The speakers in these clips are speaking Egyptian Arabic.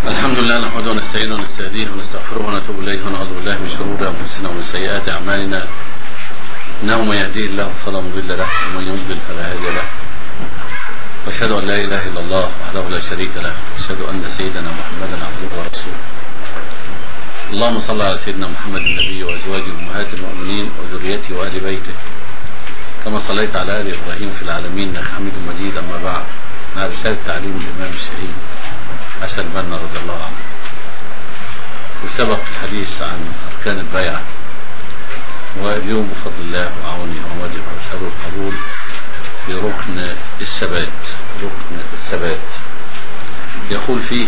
الحمد لله نحمده ونستعينه ونستهديه ونستغفره ونتوب اليه ونعوذ بالله من شرور انفسنا ومن سيئات اعمالنا انه من يهديه الله فلا مضل له ومن يضلل فلا هادي له واشهد ان لا اله الا الله وحده لا شريك له واشهد ان سيدنا محمدا عبده ورسوله اللهم صل على سيدنا محمد النبي وازواجه امهات المؤمنين وذريته وال بيته كما صليت على ال ابراهيم في العالمين انك حميد مجيد اما بعد مع رساله تعليم الامام الشهيد حسن بنا رضي الله عنه وسبق الحديث عن اركان البيعه واليوم بفضل الله وعونه ومجده واساله القبول في ركن الثبات ركن الثبات يقول فيه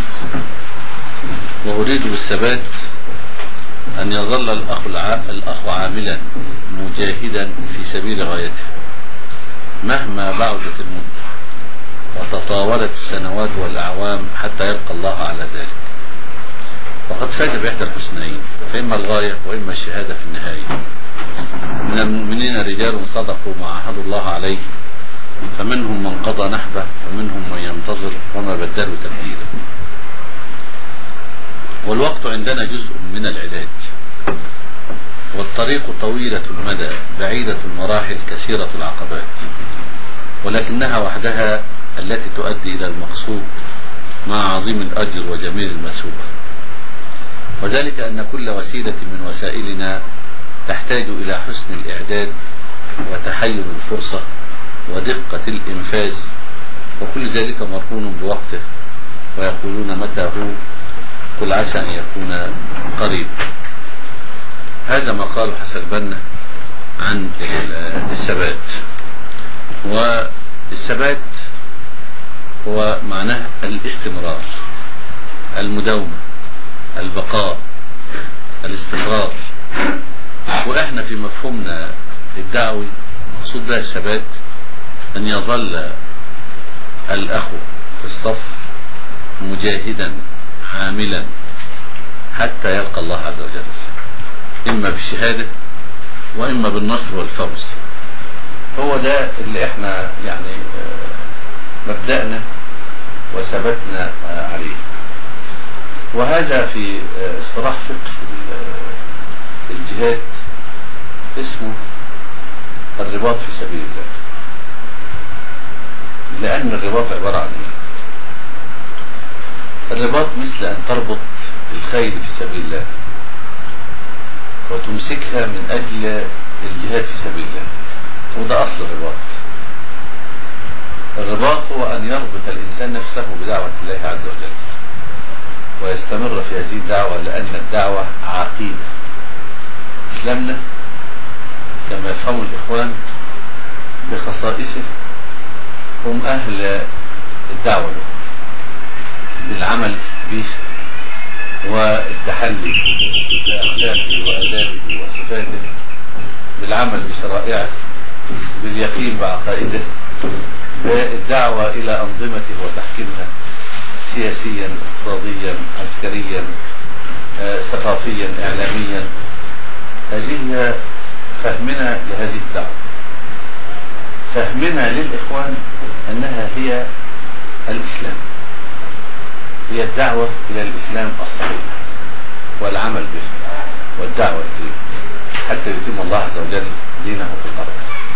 واريد بالثبات أن يظل الأخ, الأخ عاملا مجاهدا في سبيل غايته مهما بعدت المدة وتطاولت السنوات والأعوام حتى يلقى الله على ذلك وقد فاز بإحدى الحسنين فإما الغاية وإما الشهادة في النهاية من المؤمنين رجال صدقوا ما عاهدوا الله عليه فمنهم من قضى نحبه ومنهم من ينتظر وما بدلوا تبديلا والوقت عندنا جزء من العلاج والطريق طويلة المدى بعيدة المراحل كثيرة العقبات ولكنها وحدها التي تؤدي إلى المقصود مع عظيم الأجر وجميل المسوبة وذلك أن كل وسيلة من وسائلنا تحتاج إلى حسن الإعداد وتحير الفرصة ودقة الإنفاذ وكل ذلك مرهون بوقته ويقولون متى هو قل عسى أن يكون قريب هذا ما قال حسن بنا عن الثبات والثبات هو معناه الاستمرار المداومة البقاء الاستقرار واحنا في مفهومنا الدعوي مقصود بها الثبات ان يظل الاخ في الصف مجاهدا عاملا حتى يلقى الله عز وجل اما بالشهادة واما بالنصر والفوز هو ده اللي احنا يعني مبدأنا وثبتنا عليه وهذا في اصطلاح فقه الجهاد اسمه الرباط في سبيل الله لأن الرباط عبارة عن ايه الرباط مثل أن تربط الخيل في سبيل الله وتمسكها من أجل الجهاد في سبيل الله وده أصل الرباط الرباط هو أن يربط الإنسان نفسه بدعوة الله عز وجل ويستمر في هذه الدعوة لأن الدعوة عقيدة إسلامنا كما يفهم الإخوان بخصائصه هم أهل الدعوة له بالعمل به والتحلي بأخلاقه وآدابه وصفاته بالعمل بشرائعه باليقين بعقائده بالدعوة إلى أنظمته وتحكيمها سياسيا اقتصاديا عسكريا آه، ثقافيا إعلاميا هذه هي فهمنا لهذه الدعوة فهمنا للإخوان أنها هي الإسلام هي الدعوة إلى الإسلام الصحيح والعمل به والدعوة إليه حتى يتم الله عز وجل دينه في الأرض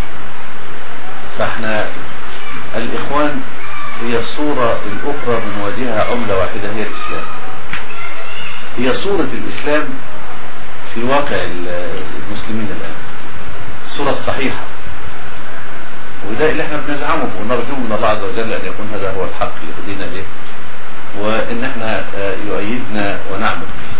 فاحنا الإخوان هي الصورة الأخرى من وجهها عملة واحدة هي الإسلام هي صورة الإسلام في واقع المسلمين الآن الصورة الصحيحة وده اللي احنا بنزعمه ونرجو من الله عز وجل أن يكون هذا هو الحق يهدينا به وإن احنا يؤيدنا ونعمل به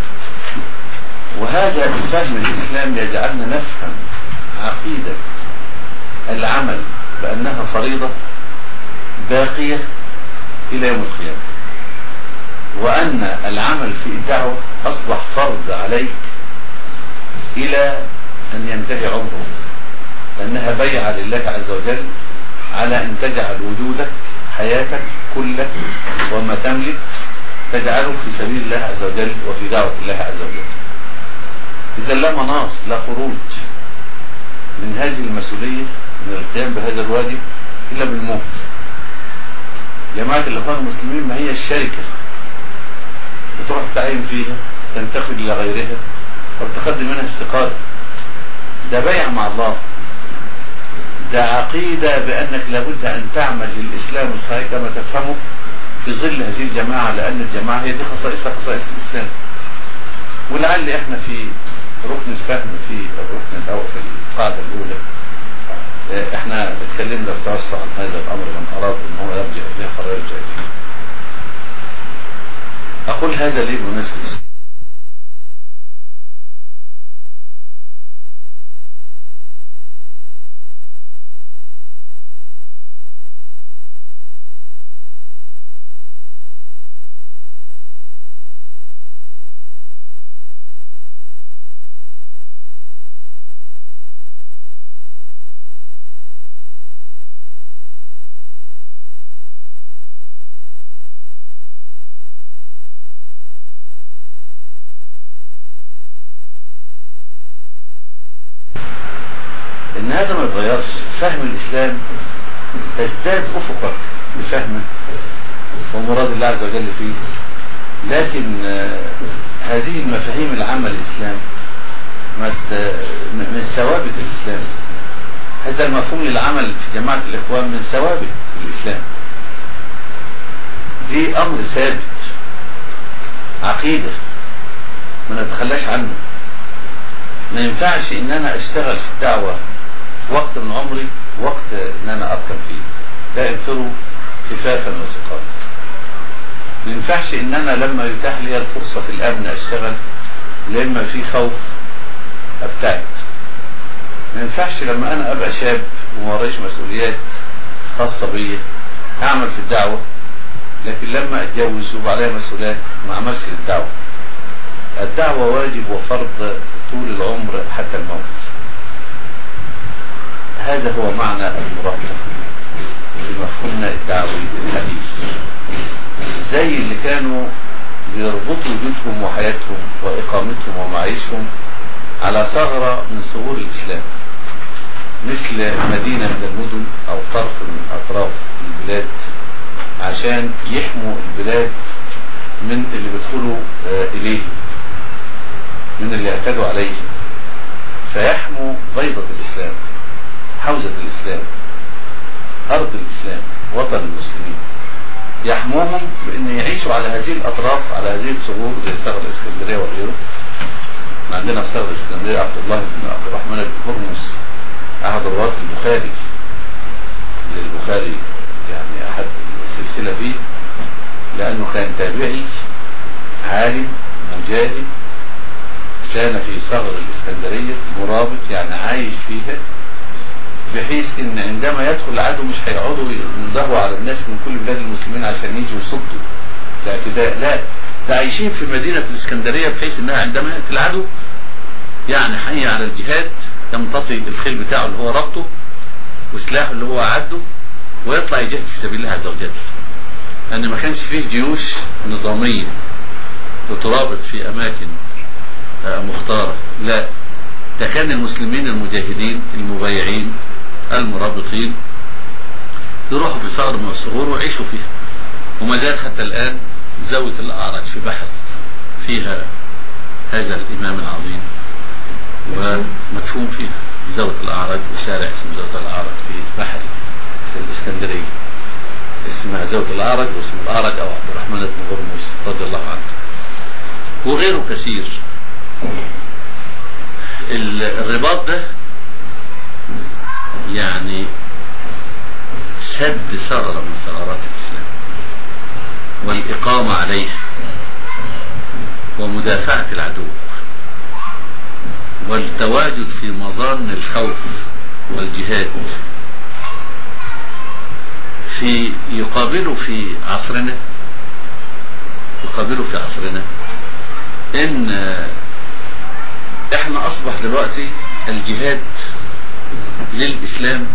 وهذا فهم الإسلام يجعلنا نفهم عقيدة العمل بأنها فريضة باقية إلى يوم القيامة وأن العمل في الدعوة أصبح فرض عليك إلى أن ينتهي عمره لأنها بيعة لله عز وجل على أن تجعل وجودك حياتك كلك وما تملك تجعله في سبيل الله عز وجل وفي دعوة الله عز وجل إذا لا مناص لا خروج من هذه المسؤولية من القيام بهذا الواجب إلا بالموت جماعة الإخوان المسلمين ما هي الشركة بتروح تعين فيها تنتقل إلى غيرها وتقدم منها استقالة ده بيع مع الله ده عقيدة بأنك لابد أن تعمل للإسلام الصحيح كما تفهمه في ظل هذه الجماعة لأن الجماعة هي دي خصائصها خصائص الإسلام ولعل احنا في ركن الفهم في الركن الأول في القاعدة الأولى اه، احنا اتكلمنا بتوسع عن هذا الأمر من أراد أن هو يرجع إليه فيرجع إليه أقول هذا ليه بمناسبة ان هذا ما يتغيرش فهم الاسلام تزداد افقك بفهمه ومراد الله عز وجل فيه لكن آه، هذه المفاهيم العامة للإسلام ما ت- من ثوابت الإسلام هذا المفهوم للعمل في جماعة الإخوان من ثوابت الإسلام دي أمر ثابت عقيدة ما نتخلاش عنه ما ينفعش ان انا اشتغل في الدعوة وقت من عمري وقت ان انا اركب فيه لا انفروا خفافا وثقالا ما ينفعش ان انا لما يتاح لي الفرصة في الامن اشتغل لما في خوف ابتعد ما ينفعش لما انا ابقى شاب وما ورايش مسؤوليات خاصة بيا اعمل في الدعوة لكن لما اتجوز ويبقى عليا مسؤوليات ما اعملش للدعوة الدعوة واجب وفرض طول العمر حتى الموت هذا هو معنى المراقبة في مفهومنا الدعوي الحديث زي اللي كانوا بيربطوا بيوتهم وحياتهم وإقامتهم ومعيشهم على ثغرة من ثغور الإسلام مثل مدينة من المدن أو طرف من أطراف البلاد عشان يحموا البلاد من اللي بيدخلوا آه، إليه من اللي اعتدوا عليه فيحموا بيضة الإسلام حوزة الإسلام أرض الإسلام وطن المسلمين يحموهم بأن يعيشوا على هذه الأطراف على هذه الثغور زي ثغر الإسكندرية وغيره ما عندنا في ثغر الإسكندرية عبد الله بن عبد الرحمن بن هرمز أحد رواة البخاري اللي البخاري يعني أحد السلسلة فيه لأنه كان تابعي عالم مجاهد كان في ثغر الإسكندرية مرابط يعني عايش فيها بحيث ان عندما يدخل العدو مش هيقعدوا يندهوا على الناس من كل بلاد المسلمين عشان يجوا يصدوا الاعتداء لا ده عايشين في مدينة الإسكندرية بحيث انها عندما يأتي العدو يعني حي على الجهاد يمتطي الخيل بتاعه اللي هو ربطه وسلاحه اللي هو عده ويطلع يجاهد في سبيل الله عز وجل لأن ما كانش فيه جيوش نظامية بترابط في أماكن آه، مختارة لا ده كان المسلمين المجاهدين المبايعين المرابطين يروحوا في ثغر من الثغور ويعيشوا فيها وما زال حتى الآن زاوية الأعرج في بحر فيها هذا الإمام العظيم ومدفون فيها زاوية الأعرج وشارع اسمه زاوية الأعرج في بحر في الإسكندرية اسمها زاوية الأعرج واسم الأعرج أو عبد الرحمن بن هرمز رضي الله عنه وغيره كثير ال- الرباط ده يعني سد ثغرة من ثغرات الإسلام والإقامة عليه ومدافعة العدو والتواجد في مظان الخوف والجهاد في يقابله في عصرنا يقابله في عصرنا ان احنا اصبح دلوقتي الجهاد للاسلام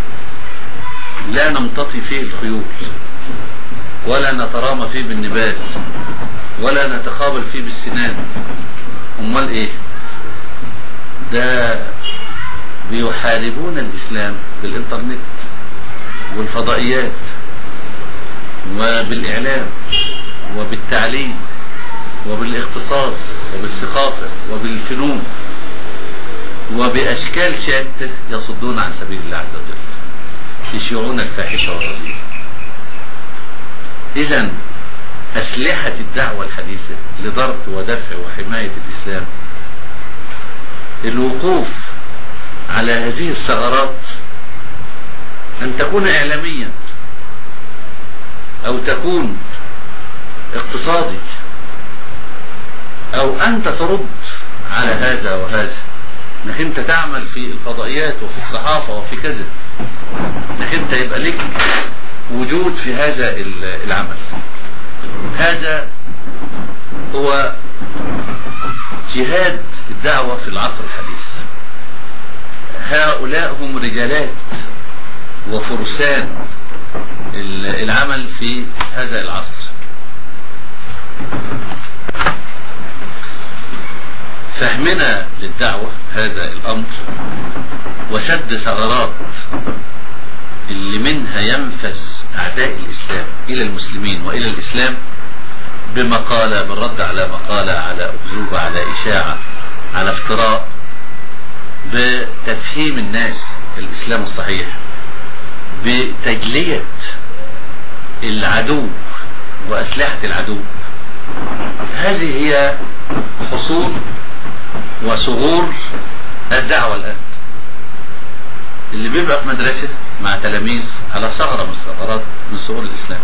لا نمتطي فيه الخيول ولا نترامى فيه بالنبال ولا نتقابل فيه بالسنان امال ايه ده بيحاربون الاسلام بالانترنت والفضائيات وبالاعلام وبالتعليم وبالاختصاص وبالثقافة وبالفنون وبأشكال شتى يصدون عن سبيل الله عز وجل يشيعون الفاحشة والرذيلة إذا أسلحة الدعوة الحديثة لضرب ودفع وحماية الإسلام الوقوف على هذه الثغرات أن تكون إعلاميا أو تكون اقتصادي أو أنت ترد على هذا وهذا انك انت تعمل في الفضائيات وفي الصحافة وفي كذا انك انت يبقى لك وجود في هذا العمل هذا هو جهاد الدعوة في العصر الحديث هؤلاء هم رجالات وفرسان العمل في هذا العصر فهمنا للدعوة هذا الأمر وسد ثغرات اللي منها ينفذ أعداء الإسلام إلى المسلمين وإلى الإسلام بمقالة بالرد على مقالة على أكذوبة على إشاعة على افتراء بتفهيم الناس الإسلام الصحيح بتجلية العدو وأسلحة العدو هذه هي حصول وصغور الدعوة الآن اللي بيبقى في مدرسة مع تلاميذ على ثغرة من الثغرات من ثغور الإسلام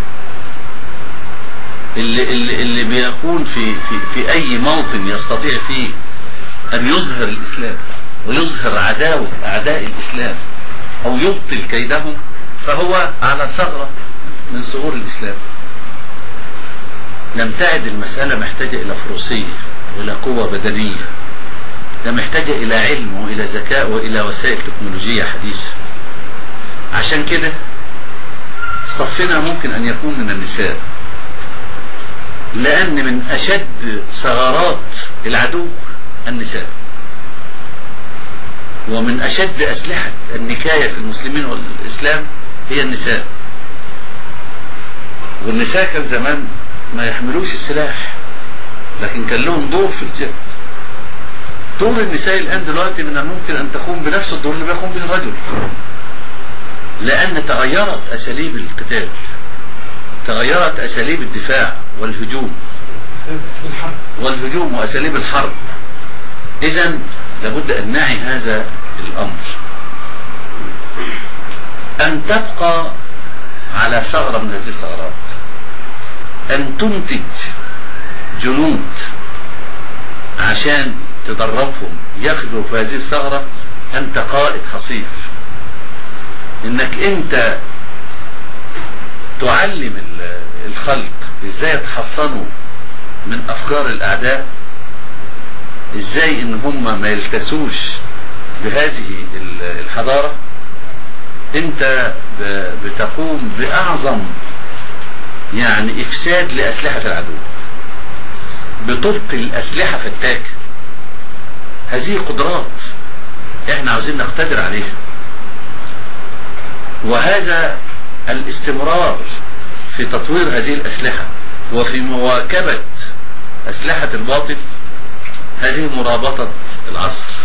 اللي, اللي, اللي بيكون في, في, في أي موطن يستطيع فيه أن يظهر الإسلام ويظهر عداوة أعداء الإسلام أو يبطل كيدهم فهو على ثغرة من ثغور الإسلام لم تعد المسألة محتاجة إلى فروسية وإلى قوة بدنية ده محتاجة إلى علم وإلى ذكاء وإلى وسائل تكنولوجية حديثة عشان كده صفنا ممكن أن يكون من النساء لأن من أشد ثغرات العدو النساء ومن أشد أسلحة النكاية في المسلمين والإسلام هي النساء والنساء كان زمان ما يحملوش السلاح لكن كان لهم دور في الجهاد دور النساء الآن دلوقتي من الممكن أن تقوم بنفس الدور اللي بيقوم به الرجل لأن تغيرت أساليب القتال تغيرت أساليب الدفاع والهجوم والهجوم وأساليب الحرب إذا لابد أن نعي هذا الأمر أن تبقى على ثغرة من هذه الثغرات أن تنتج جنود عشان تدربهم ياخذوا في هذه الثغرة أنت قائد حصيف إنك أنت تعلم الخلق ازاي يتحصنوا من افكار الاعداء ازاي ان هم ما يلتسوش بهذه الحضارة انت بتقوم باعظم يعني افساد لاسلحة العدو بتبقي الاسلحة فتاكة هذه قدرات احنا عاوزين نقتدر عليها وهذا الاستمرار في تطوير هذه الأسلحة وفي مواكبة أسلحة الباطل هذه مرابطة العصر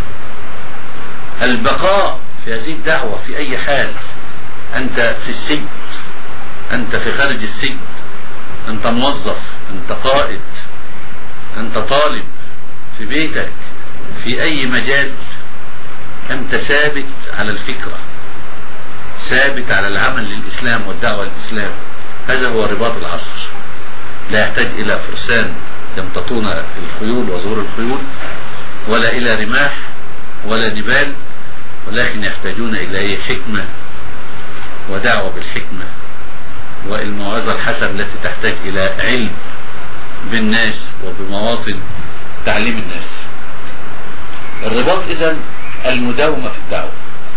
البقاء في هذه الدعوة في أي حال أنت في السجن أنت في خارج السجن أنت موظف أنت قائد أنت طالب في بيتك في أي مجال أنت ثابت على الفكرة ثابت على العمل للإسلام والدعوة للإسلام هذا هو رباط العصر لا يحتاج إلى فرسان يمتطون الخيول وزور الخيول ولا إلى رماح ولا نبال ولكن يحتاجون إلى حكمة ودعوة بالحكمة والموعظة الحسنة التي تحتاج إلى علم بالناس وبمواطن تعليم الناس الرباط إذا المداومة في الدعوة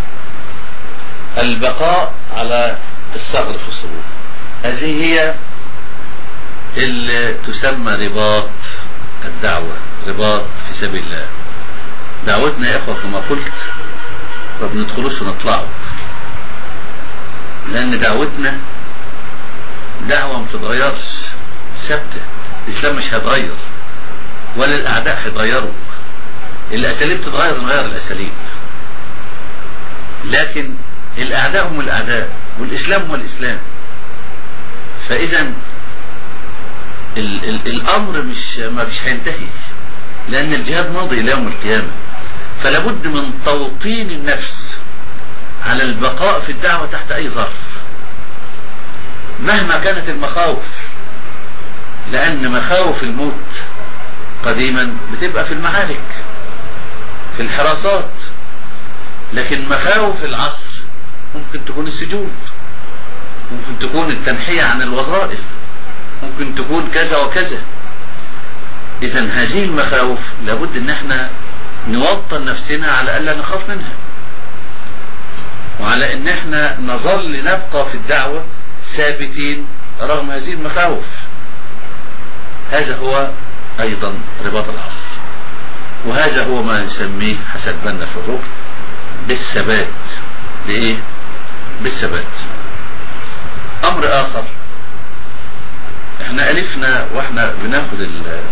البقاء على الثغر في الصدور هذه هي اللي تسمى رباط الدعوة رباط في سبيل الله دعوتنا يا اخوة كما قلت ما بندخلوش ونطلعوا لان دعوتنا دعوة ما بتتغيرش ثابتة الاسلام مش هيتغير ولا الاعداء هيتغيروا الاساليب تتغير نغير الاساليب لكن الاعداء هم الاعداء والاسلام هو الاسلام فاذا ال ال الامر مش ما فيش هينتهي لان الجهاد ماضي الى يوم القيامه فلا بد من توطين النفس على البقاء في الدعوه تحت اي ظرف مهما كانت المخاوف لان مخاوف الموت قديما بتبقى في المعارك في الحراسات لكن مخاوف العصر ممكن تكون السجود ممكن تكون التنحية عن الوظائف ممكن تكون كذا وكذا اذا هذه المخاوف لابد ان احنا نوطن نفسنا على الا نخاف منها وعلى ان احنا نظل نبقى في الدعوة ثابتين رغم هذه المخاوف هذا هو ايضا رباط العصر وهذا هو ما نسميه حسب بنا في الركن بالثبات بايه بالثبات امر اخر احنا الفنا واحنا بناخد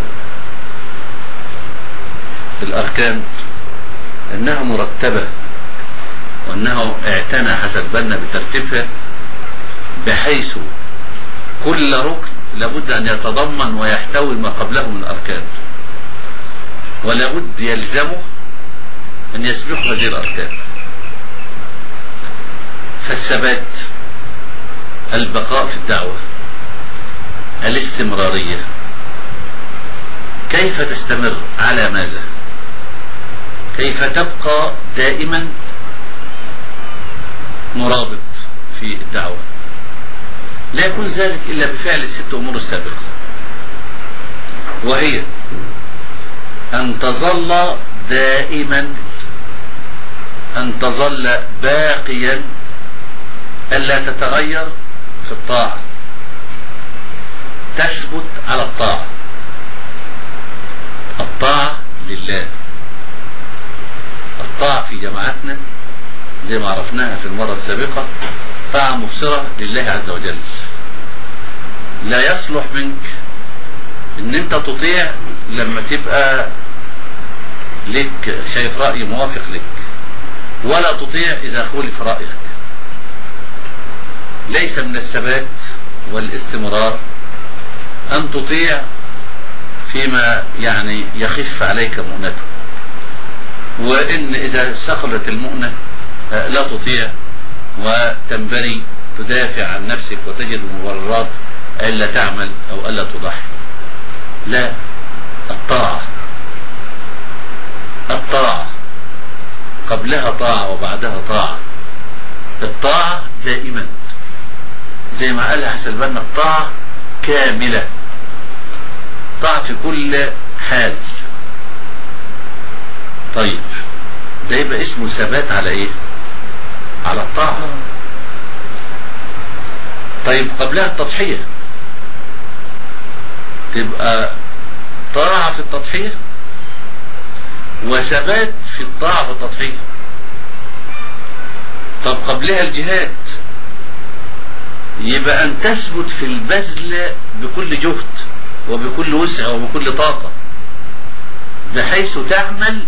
الاركان انها مرتبة وانه اعتنى حسب بنا بترتيبها بحيث كل ركن لابد ان يتضمن ويحتوي ما قبله من اركان ولابد يلزمه ان يسبق هذه الاركان فالثبات البقاء في الدعوة الاستمرارية كيف تستمر على ماذا كيف تبقى دائما مرابط في الدعوة لا يكون ذلك إلا بفعل الست أمور السابقة وهي أن تظل دائما أن تظل باقيا ألا تتغير في الطاعة تثبت على الطاعة الطاعة لله الطاعة في جماعتنا زي ما عرفناها في المرة السابقة طاعة مبصرة لله عز وجل لا يصلح منك ان انت تطيع لما تبقى لك شايف رأي موافق لك ولا تطيع اذا خولف رأيك ليس من الثبات والاستمرار ان تطيع فيما يعني يخف عليك مؤنته وان اذا سخلت المؤنة لا تطيع وتنبري تدافع عن نفسك وتجد مبررات الا تعمل او الا تضحي لا الطاعة الطاعة قبلها طاعة وبعدها طاعة الطاعة دائما زي ما قال حسن البنا الطاعة كاملة طاعة في كل حال طيب ده يبقى اسمه ثبات على ايه على الطاعة طيب قبلها التضحية تبقى طاعة في التضحية وثبات في الطاعة في التضحية طب قبلها الجهاد يبقى ان تثبت في البذل بكل جهد وبكل وسع وبكل طاقة بحيث تعمل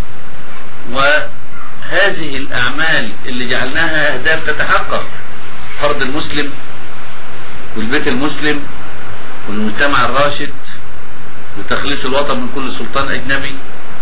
وهذه الاعمال اللي جعلناها اهداف تتحقق فرض المسلم والبيت المسلم والمجتمع الراشد وتخليص الوطن من كل سلطان اجنبي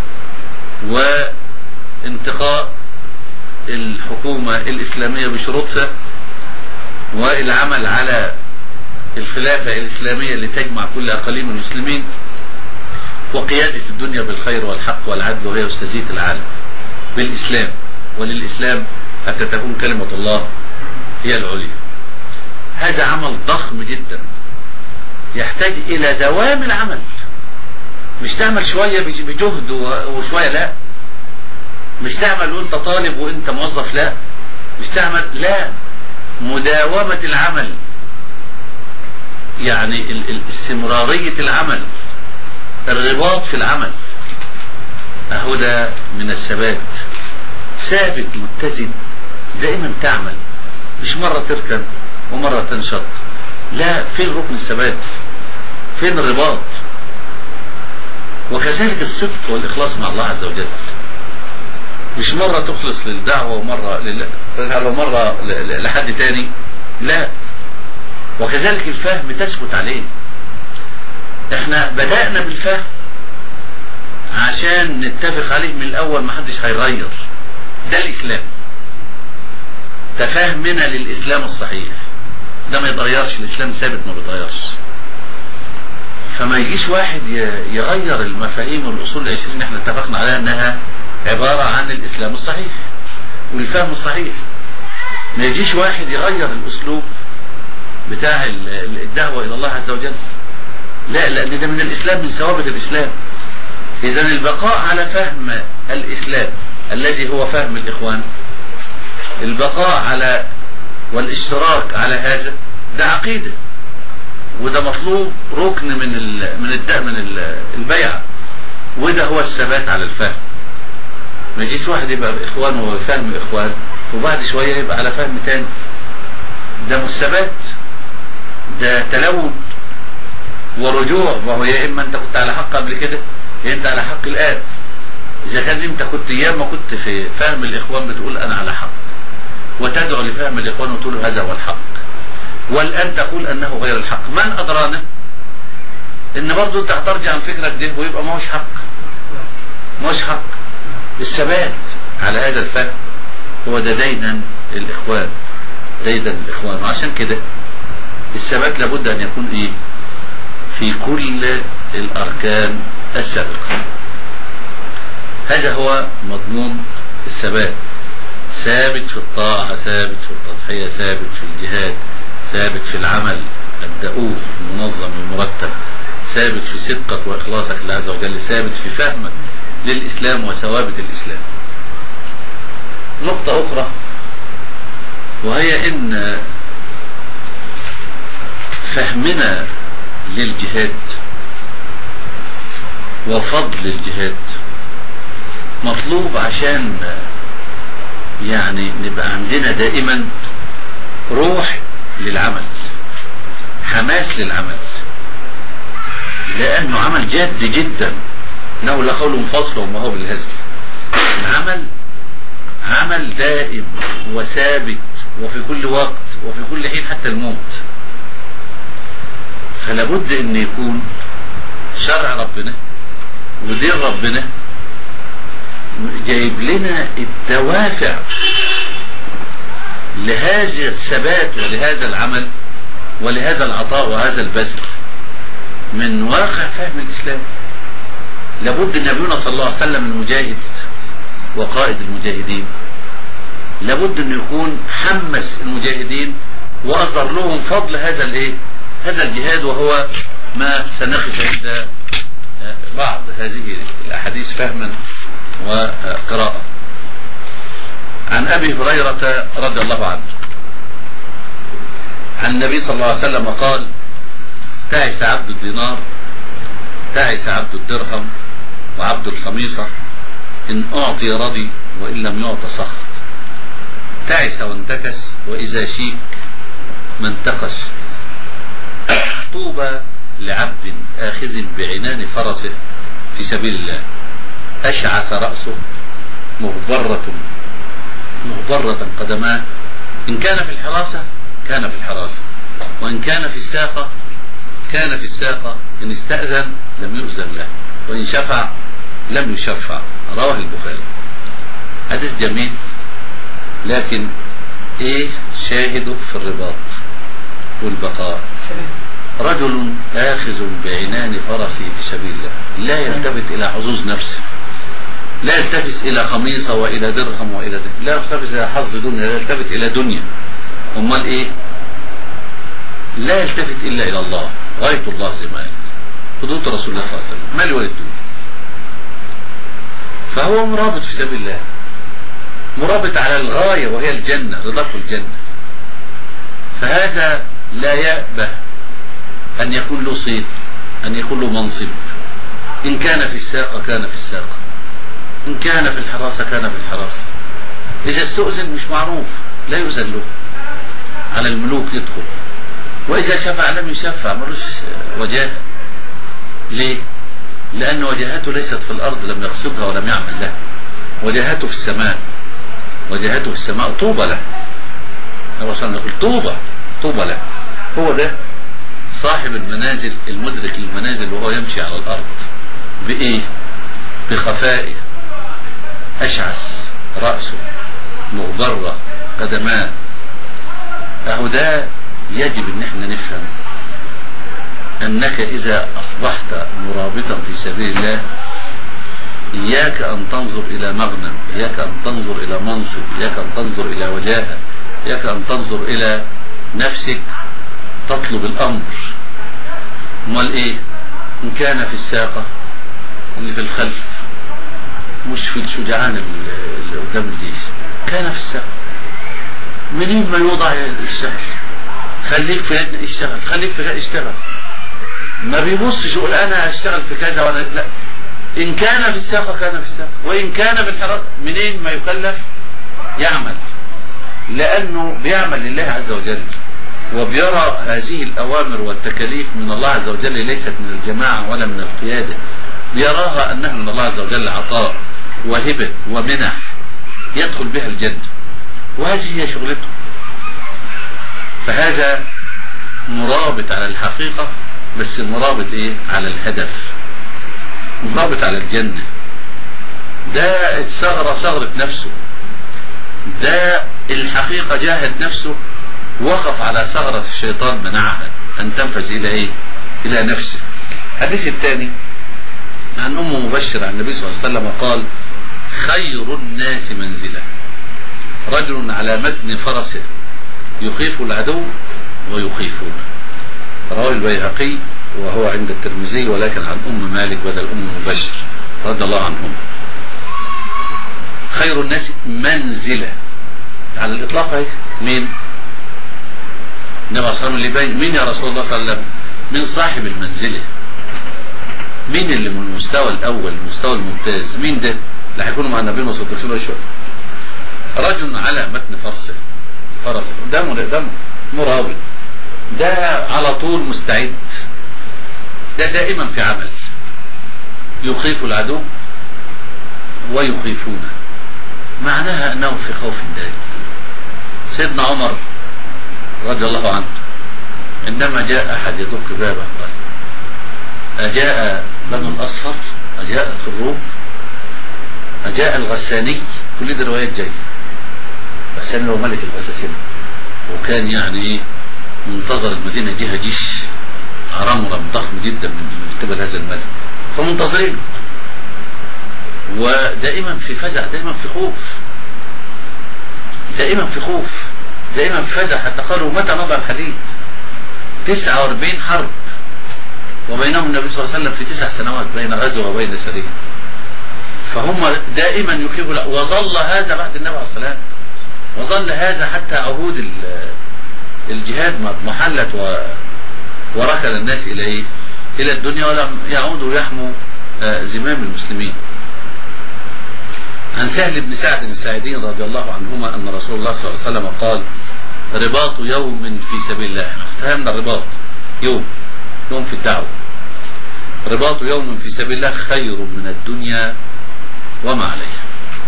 وانتقاء الحكومة الاسلامية بشروطها والعمل على الخلافة الاسلامية اللي تجمع كل اقاليم المسلمين وقيادة الدنيا بالخير والحق والعدل وهي استاذية العالم بالاسلام وللاسلام حتى تكون كلمة الله هي العليا هذا عمل ضخم جدا يحتاج الى دوام العمل مش تعمل شوية بجهد وشوية لا مش تعمل وانت طالب وانت موظف لا مش تعمل لا مداومة العمل يعني استمرارية العمل الرباط في العمل اهو ده من الثبات ثابت متزن دائما تعمل مش مرة تركن ومرة تنشط لا فين ركن الثبات فين الرباط وكذلك الصدق والإخلاص مع الله عز وجل مش مرة تخلص للدعوة ومرة لله ومرة لحد تاني لا وكذلك الفهم تثبت عليه احنا بدأنا بالفهم عشان نتفق عليه من الاول ما حدش هيغير ده الاسلام تفهمنا للاسلام الصحيح ده ما يتغيرش الاسلام ثابت ما بيتغيرش فما يجيش واحد يغير المفاهيم والاصول العشرين اللي احنا اتفقنا عليها انها عبارة عن الاسلام الصحيح والفهم الصحيح ما يجيش واحد يغير الاسلوب بتاع الدعوة الى الله عز وجل لا لان ده من الاسلام من ثوابت الاسلام اذا البقاء على فهم الاسلام الذي هو فهم الاخوان البقاء على والاشتراك على هذا ده عقيدة وده مطلوب ركن من ال من الد من البيعة وده هو الثبات على الفهم ما يجيش واحد يبقى اخوان وهو فهم اخوان وبعد شوية يبقى على فهم تاني ده مش ثبات ده تلون ورجوع وهو يا اما انت كنت على حق قبل كده يا انت على حق الان اذا كان انت كنت ايام ما كنت في فهم الاخوان بتقول انا على حق وتدعو لفهم الاخوان وتقول هذا هو الحق والان تقول انه غير الحق من ادرانا ان برضو انت هترجع عن فكرك ده ويبقى ما هوش حق ما هوش حق الثبات على هذا الفهم هو ده ديدا الاخوان ديدا الاخوان وعشان كده الثبات لابد ان يكون ايه في كل الاركان السابقة هذا هو مضمون الثبات ثابت في الطاعة ثابت في التضحية ثابت في الجهاد ثابت في العمل الدؤوب المنظم المرتب ثابت في صدقك وإخلاصك لله عز وجل ثابت في فهمك للإسلام وثوابت الإسلام نقطة أخرى وهي إن فهمنا للجهاد وفضل الجهاد مطلوب عشان يعني نبقى عندنا دائما روح للعمل حماس للعمل لانه عمل جاد جدا انه لا قول فصل وما هو بالهزل العمل عمل دائم وثابت وفي كل وقت وفي كل حين حتى الموت فلا بد ان يكون شرع ربنا ودين ربنا جايب لنا الدوافع لهذا الثبات ولهذا العمل ولهذا العطاء وهذا البذل من واقع فهم الإسلام لابد نبينا صلى الله عليه وسلم المجاهد وقائد المجاهدين لابد أن يكون حمس المجاهدين وأظهر لهم فضل هذا الايه هذا الجهاد وهو ما سنقف عند بعض هذه الأحاديث فهما وقراءة عن أبي هريرة رضي الله عنه عن النبي صلى الله عليه وسلم قال تعس عبد الدينار تعس عبد الدرهم وعبد الخميصة إن أعطي رضي وإن لم يعط سخط تعس وانتكس وإذا شيك ما انتقش طوبى لعبد آخذ بعنان فرسه في سبيل الله أشعث رأسه مغبرة مغبرة قدماه إن كان في الحراسة كان في الحراسة وإن كان في الساقة كان في الساقة إن استأذن لم يؤذن له وإن شفع لم يشفع رواه البخاري حديث جميل لكن ايه شاهده في الرباط والبقاء رجل آخذ بعنان فرسه في سبيل الله لا يلتفت إلى حظوظ نفسه لا يلتفت إلى قميصة وإلى درهم وإلى درهم لا يلتفت إلى حظ دنيا لا يلتفت إلى دنيا أمال إيه لا يلتفت إلا إلى الله غاية الله زي ما قال حدود رسول الله صلى الله عليه وسلم ما لي الدنيا فهو مرابط في سبيل الله مرابط على الغاية وهي الجنة رضاك الجنة فهذا لا يأبه أن يكون له صيت أن يكون له منصب إن كان في الساقة كان في الساقة إن كان في الحراسة كان في الحراسة إذا استؤذن مش معروف لا يؤذن له على الملوك يدخل وإذا شفع لم يشفع ملوش وجاه ليه لأن وجهاته ليست في الأرض لم يقصدها ولم يعمل لها وجهاته في السماء وجهاته في السماء طوبى له الرسول يقول طوبى طوبى له هو ده صاحب المنازل المدرك للمنازل وهو يمشي على الأرض بإيه بخفائه أشعث رأسه مغبرة قدماه أهو ده يجب ان احنا نفهم انك اذا اصبحت مرابطا في سبيل الله اياك ان تنظر الى مغنم اياك ان تنظر الى منصب اياك ان تنظر الى وجاهة اياك ان تنظر الى نفسك تطلب الامر امال ايه ان كان في الساقة اللي في الخلف مش في الشجعان اللي قدام الجيش كان في الساقة منين ما يوضع الشهر خليك في يد اشتغل خليك في اشتغل ما بيبصش يقول انا هشتغل في كذا وانا لا ان كان في الساقه كان في الساقه وان كان في الحرام منين ما يكلف يعمل لانه بيعمل لله عز وجل وبيرى هذه الاوامر والتكاليف من الله عز وجل ليست من الجماعه ولا من القياده بيراها انها من الله عز وجل عطاء وهبه ومنح يدخل بها الجنه وهذه هي شغلته فهذا مرابط على الحقيقة بس مرابط ايه على الهدف مرابط على الجنة ده الثغرة ثغرة نفسه ده الحقيقة جاهد نفسه وقف على ثغرة الشيطان منعها ان تنفذ الى ايه الى نفسه الحديث الثاني عن ام مبشر عن النبي صلى الله عليه وسلم قال خير الناس منزله رجل على متن فرسه يخيف العدو ويخيفونه رواه البيهقي وهو عند الترمذي ولكن عن أم مالك بدل أم مبشر رضي الله عنهم خير الناس منزلة على الإطلاق اهي مين النبي صلى الله عليه وسلم مين يا رسول الله صلى الله عليه وسلم من صاحب المنزلة مين اللي من المستوى الأول المستوى الممتاز مين ده اللي هيكونوا مع النبي والصديقين شوية رجل على متن فرسه فرسه ده ده مرابط ده على طول مستعد ده دائما في عمل يخيف العدو ويخيفونه معناها انه في خوف دائم سيدنا عمر رضي الله عنه عندما جاء احد يدق بابه قال اجاء بنو الاصفر اجاءت الروم اجاء الغساني كل دي روايات جايه غساني هو ملك الغساسنه وكان يعني ايه منتظر المدينة جهة جيش رمرم ضخم جدا من قبل هذا الملك فمنتظرين ودائما في فزع دائما في خوف دائما في خوف دائما في فزع حتى قالوا متى مضى الحديث 49 حرب وبينهم النبي صلى الله عليه وسلم في تسع سنوات بين غزوة وبين سرية فهم دائما يخيبوا وظل هذا بعد النبي عليه الصلاة والسلام وظل هذا حتى عهود الجهاد محلت و... وركل الناس إلى إيه؟ إلى الدنيا ولم يعودوا يحموا زمام المسلمين عن سهل بن سعد الساعدين رضي الله عنهما أن رسول الله صلى الله عليه وسلم قال رباط يوم في سبيل الله فهمنا الرباط يوم يوم في الدعوة رباط يوم في سبيل الله خير من الدنيا وما عليها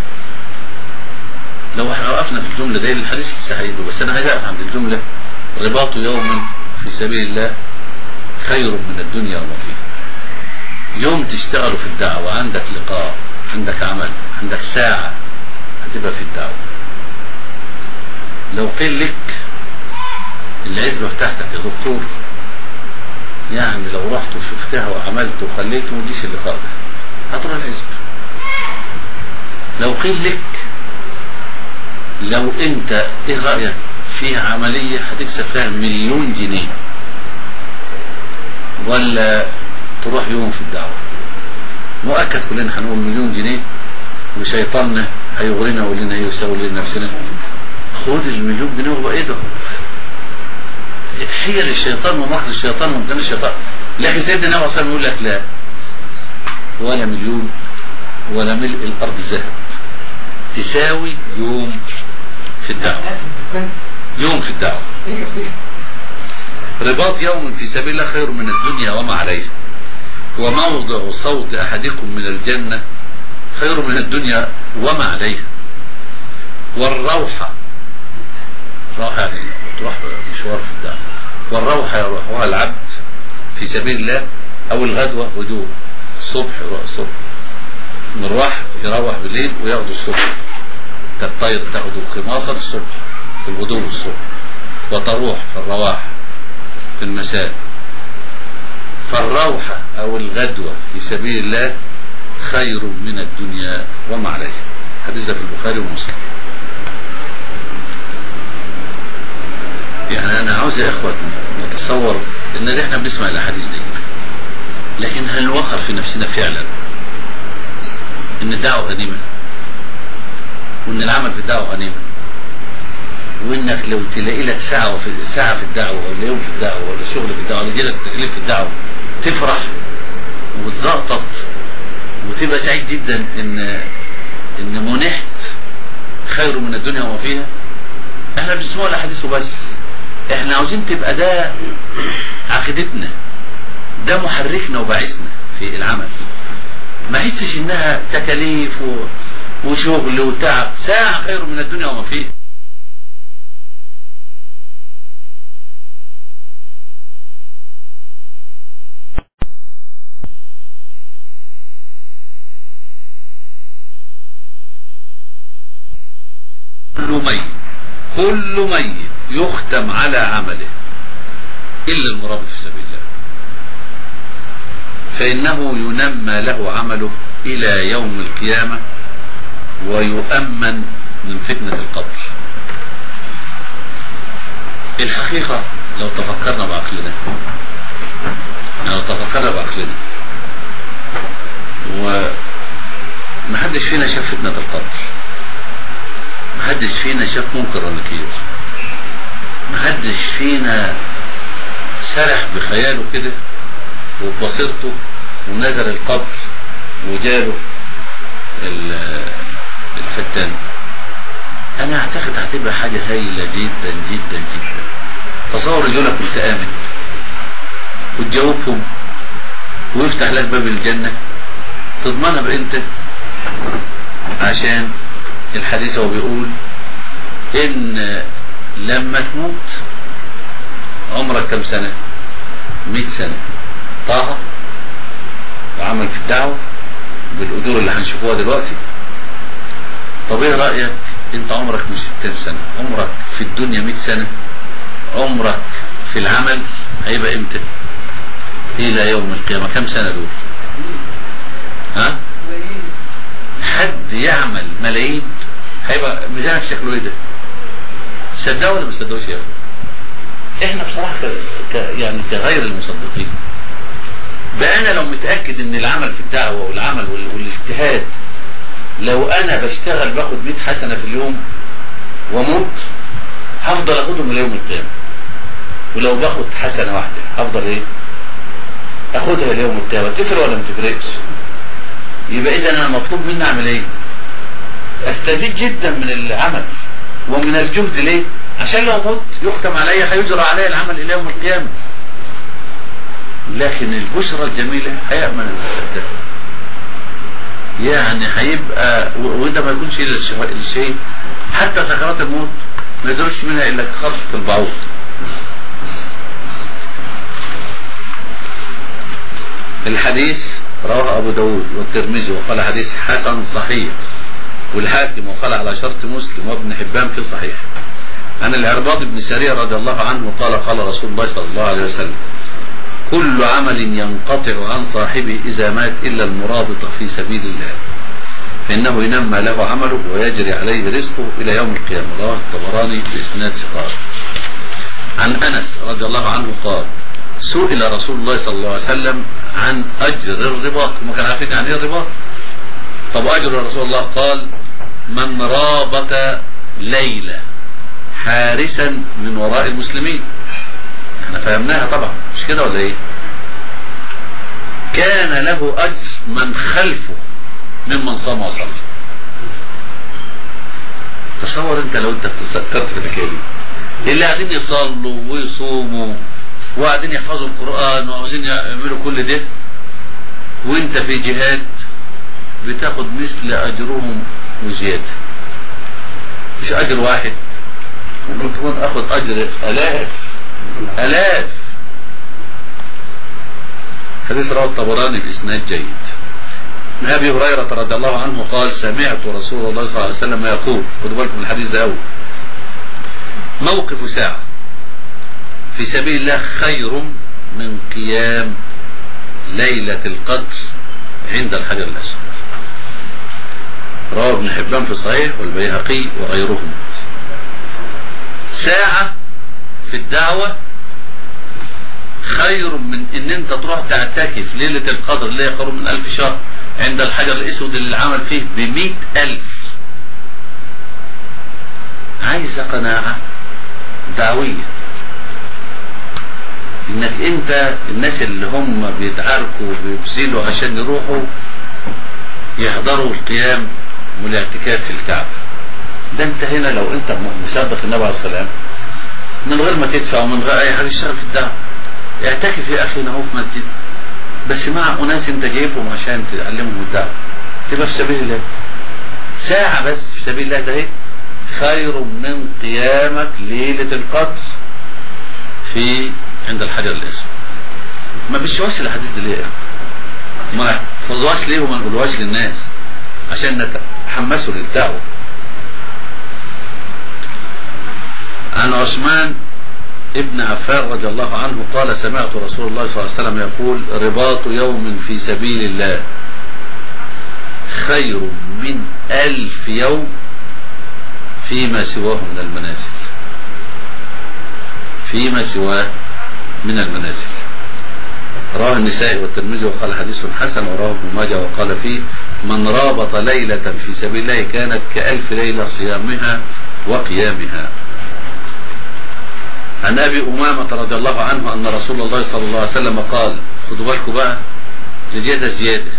لو احنا وقفنا في الجملة دي الحديث السعيد بس انا عايز اقف عند الجملة رباط يوم في سبيل الله خير من الدنيا وما فيها يوم تشتغلوا في الدعوة عندك لقاء عندك عمل عندك ساعة هتبقى في الدعوة لو قيل لك العزبة بتاعتك يا دكتور يعني لو رحت وشفتها وعملت وخليت وما تجيش اللقاء ده هتروح العزبة لو قيل لك لو انت ايه رأيك في عملية هتكسب فيها مليون جنيه ولا تروح يوم في الدعوة مؤكد كلنا هنقول مليون جنيه وشيطاننا هيغرينا ويقول لنا ايه ويسوي لنا نفسنا خد المليون جنيه وبقى ايه ده حيل الشيطان ومخرج الشيطان ومكان الشيطان لكن سيدنا النبي صلى الله عليه وسلم يقول لك لا ولا مليون ولا ملء الارض ذهب تساوي يوم في الدعوة يوم في الدعوة رباط يوم في سبيل الله خير من الدنيا وما عليها وموضع صوت أحدكم من الجنة خير من الدنيا وما عليها والروحة روحة يعني تروح مشوار في الدعوة والروحة يروحها العبد في سبيل الله أو الغدوة هدوء الصبح يروح الصبح مروح يروح بالليل وياخدوا الصبح كالطير تاخدوا خماصة الصبح في الغدو الصبح وتروح في الرواح في المساء فالروحة أو الغدوة في سبيل الله خير من الدنيا وما عليها حديث في البخاري ومسلم يعني أنا عاوز يا إخوة نتصور إن احنا بنسمع الأحاديث دي لكن هل وقر في نفسنا فعلا إن الدعوة غنيمة وإن العمل في الدعوة غنيمة وإنك لو تلاقي لك ساعة في ساعة في الدعوة ولا يوم في الدعوة ولا شغل في الدعوة ولا يجي لك تكليف في الدعوة تفرح وتزقطط وتبقى سعيد جدا إن إن منحت خير من الدنيا وما فيها احنا بنسمع الاحاديث وبس احنا عاوزين تبقى ده عقيدتنا ده محركنا وباعثنا في العمل ما حسش انها تكاليف و... وشغل وتعب ساعة خير من الدنيا وما فيها كل ميت كل ميت يختم على عمله إلا المرابط في سبيل الله فإنه ينمى له عمله إلى يوم القيامة ويؤمن من فتنة القبر الحقيقة لو تفكرنا بعقلنا يعني لو تفكرنا بعقلنا ومحدش فينا شاف فتنة القبر محدش فينا شاف منكر ونكير محدش فينا سرح بخياله كده وبصيرته ونزل القبر وجاله الفتان انا اعتقد هتبقى حاجة هايلة جدا جدا جدا تصور رجلك كنت امن وتجاوبهم ويفتح لك باب الجنة تضمنها بانت عشان الحديث هو بيقول ان لما تموت عمرك كم سنة مئة سنة طه وعمل في الدعوة بالأجور اللي هنشوفوها دلوقتي طب ايه رأيك انت عمرك مش 60 سنة عمرك في الدنيا 100 سنة عمرك في العمل هيبقى امتى الى يوم القيامة كم سنة دول ها حد يعمل ملايين هيبقى ميزانك شكله ايه ده صدقوا ولا ما تصدقوش يا اخي احنا بصراحة ك... يعني كغير المصدقين بقى انا لو متأكد ان العمل في الدعوة والعمل وال... والاجتهاد لو انا بشتغل باخد 100 حسنة في اليوم واموت هفضل اخدهم ليوم القيامة ولو باخد حسنة واحدة هفضل ايه اخدها ليوم القيامة تفرق ولا ما تفرقش يبقى اذا انا مطلوب مني اعمل ايه استفيد جدا من العمل ومن الجهد ليه عشان لو مت يختم عليا هيجرى عليا العمل الى يوم القيامة لكن البشرى الجميلة هيأمن المصدق يعني هيبقى وده ما يكونش الا الشيء حتى سكرات الموت ما يدرش منها الا خرصة البعوض الحديث رواه ابو داود والترمذي وقال حديث حسن صحيح والحاكم وقال على شرط مسلم وابن حبان في صحيح عن العرباض بن سرية رضي الله عنه قال قال رسول الله صلى الله عليه وسلم كل عمل ينقطع عن صاحبه إذا مات إلا المرابط في سبيل الله فإنه ينمى له عمله ويجري عليه رزقه إلى يوم القيامة رواه الطبراني بإسناد ثقات عن أنس رضي الله عنه قال سئل رسول الله صلى الله عليه وسلم عن أجر الرباط ما كان عارفين عن ايه الرباط طب أجر يا رسول الله قال من رابط ليلة حارسا من وراء المسلمين احنا فهمناها طبعا مش كده ولا ايه كان له اجر من خلفه ممن صام وصلى تصور انت لو انت فكرت في الحكايه دي اللي قاعدين يصلوا ويصوموا وقاعدين يحفظوا القران وعاوزين يعملوا كل ده وانت في جهاد بتاخد مثل اجرهم وزيادة مش اجر واحد ممكن تكون اخد اجر الاف الاف حديث رواه الطبراني باسناد جيد عن ابي هريره رضي الله عنه قال سمعت رسول الله صلى الله عليه وسلم يقول خدوا بالكم من الحديث ده قوي موقف ساعه في سبيل الله خير من قيام ليله القدر عند الحجر الاسود رواه ابن حبان في الصحيح والبيهقي وغيرهم ساعة في الدعوة خير من ان انت تروح تعتكف ليلة القدر اللي هي خير من الف شهر عند الحجر الاسود اللي العمل فيه بمئة الف عايزة قناعة دعوية انك انت الناس اللي هم بيتعاركوا وبيبذلوا عشان يروحوا يحضروا القيام والاعتكاف في الكعبة ده انت هنا لو انت مصدق النبي عليه السلام من غير ما تدفع ومن غير اي حاجه اشتغل في الدعوه اعتكف يا اخي هنا هو في مسجد بس مع اناس انت جايبهم عشان تعلمهم الدعوه تبقى في سبيل الله ساعة بس في سبيل الله ده ايه خير من قيامك ليلة القدر في عند الحجر الاسود ما بيشوفش الحديث ده ليه ما نحفظوهاش ليه وما نقولوهاش للناس عشان نتحمسوا للدعوة عن عثمان ابن عفان رضي الله عنه قال سمعت رسول الله صلى الله عليه وسلم يقول رباط يوم في سبيل الله خير من ألف يوم فيما سواه من المنازل فيما سواه من المنازل رواه النسائي والترمذي وقال حديث حسن ورواه ابن ماجه وقال فيه من رابط ليلة في سبيل الله كانت كألف ليلة صيامها وقيامها عن ابي امامة رضي الله عنه ان رسول الله صلى الله عليه وسلم قال خدوا بالكم بقى زيادة زيادة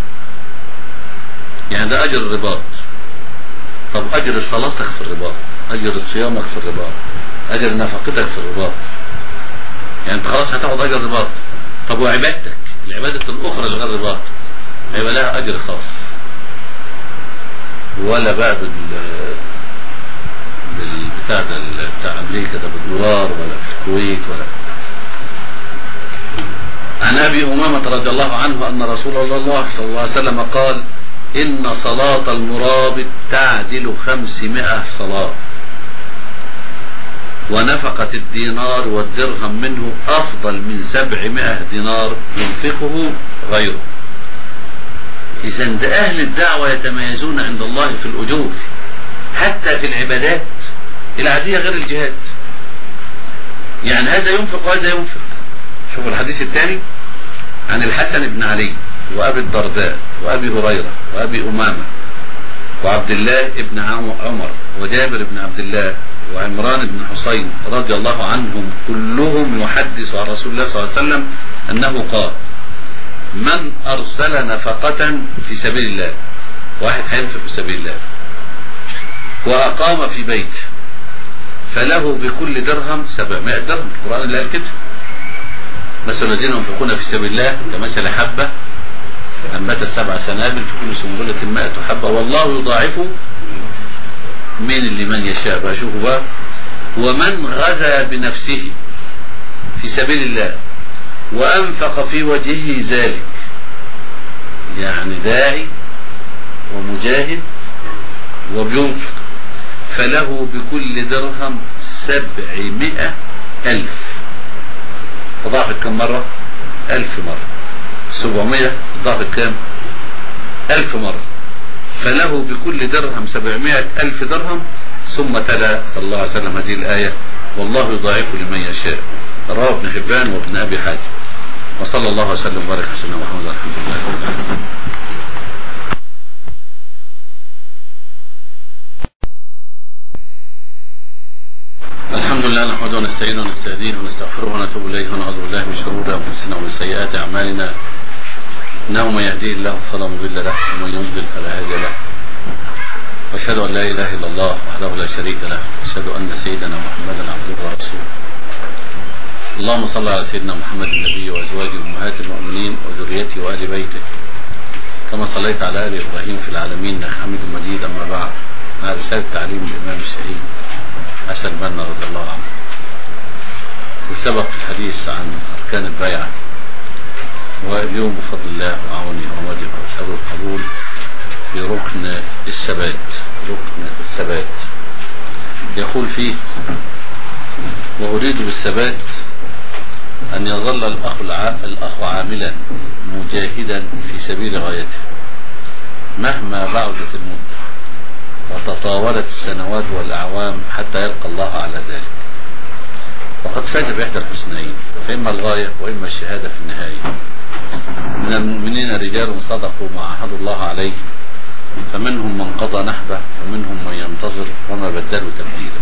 يعني ده اجر الرباط طب اجر صلاتك في الرباط اجر صيامك في الرباط اجر نفقتك في الرباط يعني انت خلاص هتاخد اجر الرباط طب وعبادتك العبادة الاخرى اللي غير الرباط هيبقى لها اجر خاص ولا بقى بال بالبتاع ده بتاع امريكا ده بالدولار ولا في الكويت ولا عن ابي امامة رضي الله عنه ان رسول الله صلى الله عليه وسلم قال ان صلاة المرابط تعدل خمسمائة صلاة ونفقة الدينار والدرهم منه افضل من سبعمائة دينار ينفقه غيره اذا ده اهل الدعوة يتميزون عند الله في الاجور حتى في العبادات العادية غير الجهاد يعني هذا ينفق وهذا ينفق شوفوا الحديث الثاني عن الحسن بن علي وابي الدرداء وابي هريرة وابي امامة وعبد الله بن عمر وجابر بن عبد الله وعمران بن حسين رضي الله عنهم كلهم يحدث عن رسول الله صلى الله عليه وسلم انه قال من ارسل نفقة في سبيل الله واحد هينفق في سبيل الله واقام في بيته فله بكل درهم 700 درهم القرآن اللي قال كده مثل الذين ينفقون في سبيل الله كمثل حبة أنبتت سبع سنابل في كل سنبلة مائة حبة والله يضاعفه من اللي من يشاء بقى شوفوا بقى ومن غزا بنفسه في سبيل الله وأنفق في وجهه ذلك يعني داعي ومجاهد وبينفق فله بكل درهم سبعمائة ألف فضعفت كم مرة ألف مرة سبعمائة ضعفت كم ألف مرة فله بكل درهم سبعمائة ألف درهم ثم تلا صلى الله عليه وسلم هذه الآية والله يضاعف لمن يشاء رواه ابن حبان وابن أبي حاتم وصلى الله وسلم وبارك على سيدنا محمد الحمد لله رب العالمين الحمد لله نحمده ونستعينه ونستهديه ونستغفره ونتوب اليه ونعوذ بالله من شرور انفسنا ومن سيئات اعمالنا انه من يهديه الله فلا مضل له ومن يضلل فلا هادي له واشهد ان لا اله الا الله وحده لا شريك له واشهد ان سيدنا محمدا عبده ورسوله اللهم صل على سيدنا محمد النبي وأزواجه أمهات المؤمنين وذريته وآل بيته كما صليت على آل إبراهيم في العالمين إنك حميد مجيد أما بعد مع رسالة تعليم الإمام الشهيد حسن بنا رضي الله عنه وسبق الحديث عن أركان البيعة واليوم بفضل الله وعونه ومده وأسأل القبول في ركن الثبات ركن الثبات يقول فيه وأريد بالثبات أن يظل الأخ, الأخ عاملا مجاهدا في سبيل غايته مهما بعدت المدة وتطاولت السنوات والأعوام حتى يلقى الله على ذلك وقد فاز بإحدى الحسنين فإما الغاية وإما الشهادة في النهاية من المؤمنين رجال صدقوا ما عهدوا الله عليه فمنهم من قضى نحبه ومنهم من ينتظر وما بدلوا تبديلا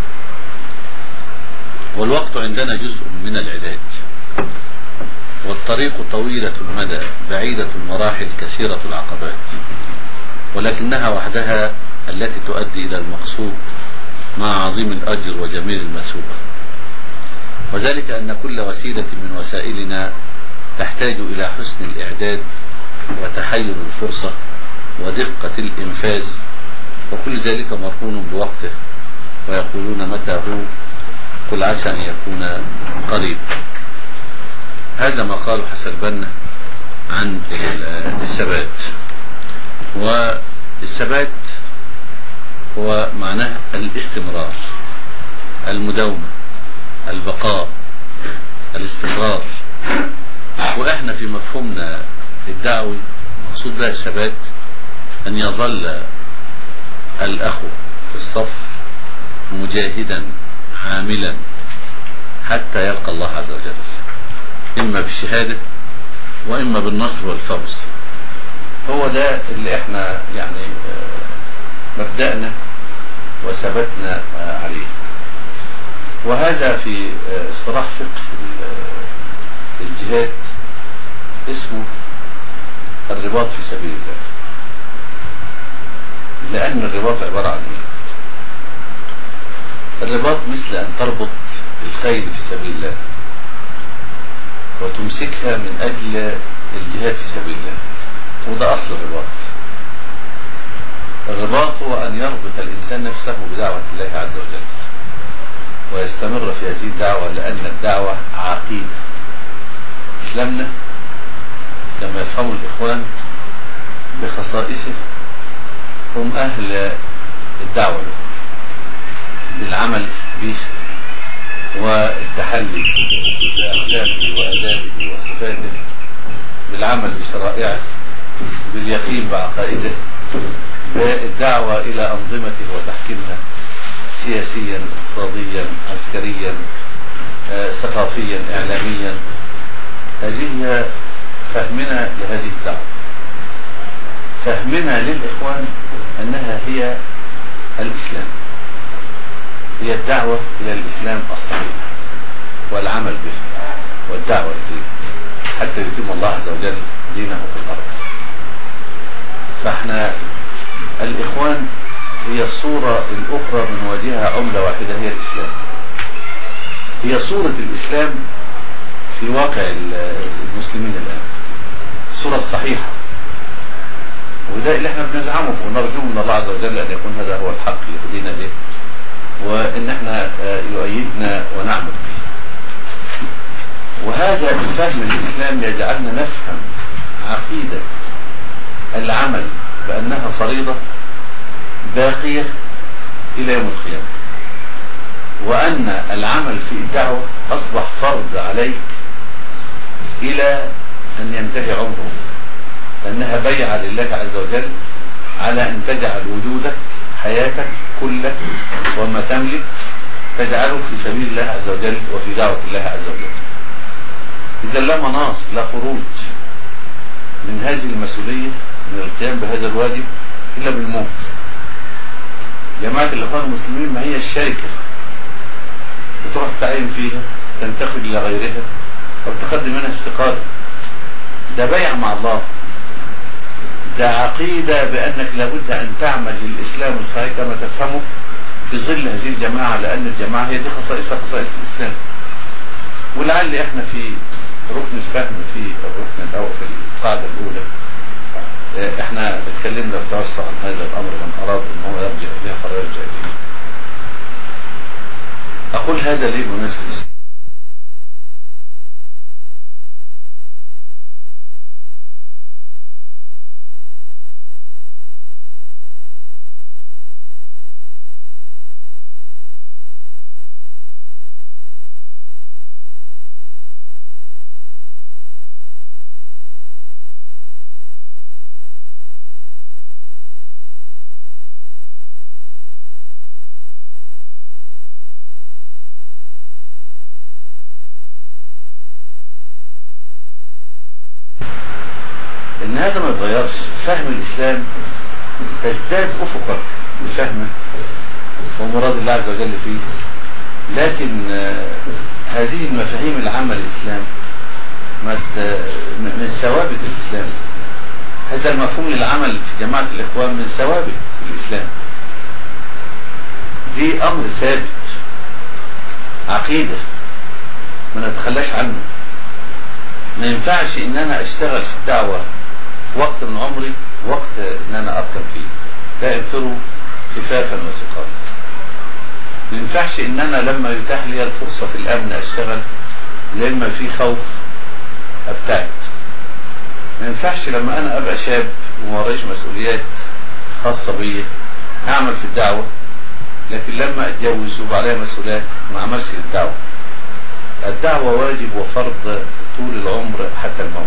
والوقت عندنا جزء من العلاج والطريق طويلة المدى بعيدة المراحل كثيرة العقبات ولكنها وحدها التي تؤدي إلى المقصود مع عظيم الأجر وجميل المثوبة وذلك أن كل وسيلة من وسائلنا تحتاج إلى حسن الإعداد وتحير الفرصة ودقة الإنفاذ وكل ذلك مرهون بوقته ويقولون متى هو قل عسى أن يكون قريب هذا ما قاله حسن بنا عن الثبات والثبات هو معناه الاستمرار المداومة البقاء الاستقرار واحنا في مفهومنا الدعوي مقصود بها الثبات ان يظل الاخ في الصف مجاهدا عاملا حتى يلقى الله عز وجل اما بالشهادة واما بالنصر والفوز هو ده اللي احنا يعني مبدأنا وثبتنا عليه وهذا في اصطلاح فقه الجهاد اسمه الرباط في سبيل الله لأن الرباط عبارة عن ايه الرباط مثل أن تربط الخيل في سبيل الله وتمسكها من أجل الجهاد في سبيل الله وده أصل الرباط الرباط هو أن يربط الإنسان نفسه بدعوة الله عز وجل ويستمر في هذه الدعوة لأن الدعوة عقيدة إسلامنا كما يفهم الإخوان بخصائصه هم أهل الدعوة له بالعمل به والتحلي بأخلاقه وأدابه وصفاته بالعمل بشرائعه باليقين بعقائده بالدعوة إلى أنظمته وتحكيمها سياسيا اقتصاديا عسكريا ثقافيا إعلاميا هذه هي فهمنا لهذه الدعوة فهمنا للإخوان أنها هي الإسلام هي الدعوة إلى الإسلام الصحيح والعمل به والدعوة إليه حتى يتم الله عز وجل دينه في الأرض فاحنا الإخوان هي الصورة الأخرى من وجهها عملة واحدة هي الإسلام هي صورة الإسلام في واقع المسلمين الآن الصورة الصحيحة وده اللي احنا بنزعمه ونرجو من الله عز وجل أن يكون هذا هو الحق يهدينا به وان احنا يؤيدنا ونعمل به وهذا الفهم الإسلام يجعلنا نفهم عقيدة العمل بأنها فريضة باقية إلى يوم القيامة وأن العمل في الدعوة أصبح فرض عليك إلى أن ينتهي عمره لأنها بيعة لله عز وجل على أن تجعل وجودك حياتك كلك وما تملك تجعله في سبيل الله عز وجل وفي دعوة الله عز وجل إذا لا مناص لا خروج من هذه المسؤولية من القيام بهذا الواجب إلا بالموت جماعة الإخوان المسلمين ما هي الشركة بتروح تعين فيها تنتقل إلى غيرها وبتقدم منها استقالة ده بيع مع الله ده عقيدة بأنك لابد أن تعمل للإسلام الصحيح كما تفهمه في ظل هذه الجماعة لأن الجماعة هي دي خصائصها خصائص الإسلام ولعل احنا في ركن الفهم في الركن الاول في القاعدة الاولى اه، احنا اتكلمنا في توسع عن هذا الامر من اراد ان هو يرجع اليه فيرجع اليه اقول هذا ليه بمناسبة ان هذا ما يتغيرش فهم الاسلام تزداد افقك بفهمه ومراد الله عز وجل فيه لكن آه، هذه المفاهيم العامة للاسلام ما ت- من ثوابت الاسلام هذا المفهوم للعمل في جماعة الاخوان من ثوابت الاسلام دي امر ثابت عقيدة ما نتخلاش عنه ما ينفعش ان انا اشتغل في الدعوة وقت من عمري وقت ان انا اركب فيه لا انفروا خفافا وثقالا ما ينفعش ان انا لما يتاح لي الفرصة في الامن اشتغل لما في خوف ابتعد ما ينفعش لما انا ابقى شاب وما ورايش مسؤوليات خاصة بيا اعمل في الدعوة لكن لما اتجوز ويبقى عليها مسؤوليات ما اعملش للدعوة الدعوة واجب وفرض طول العمر حتى الموت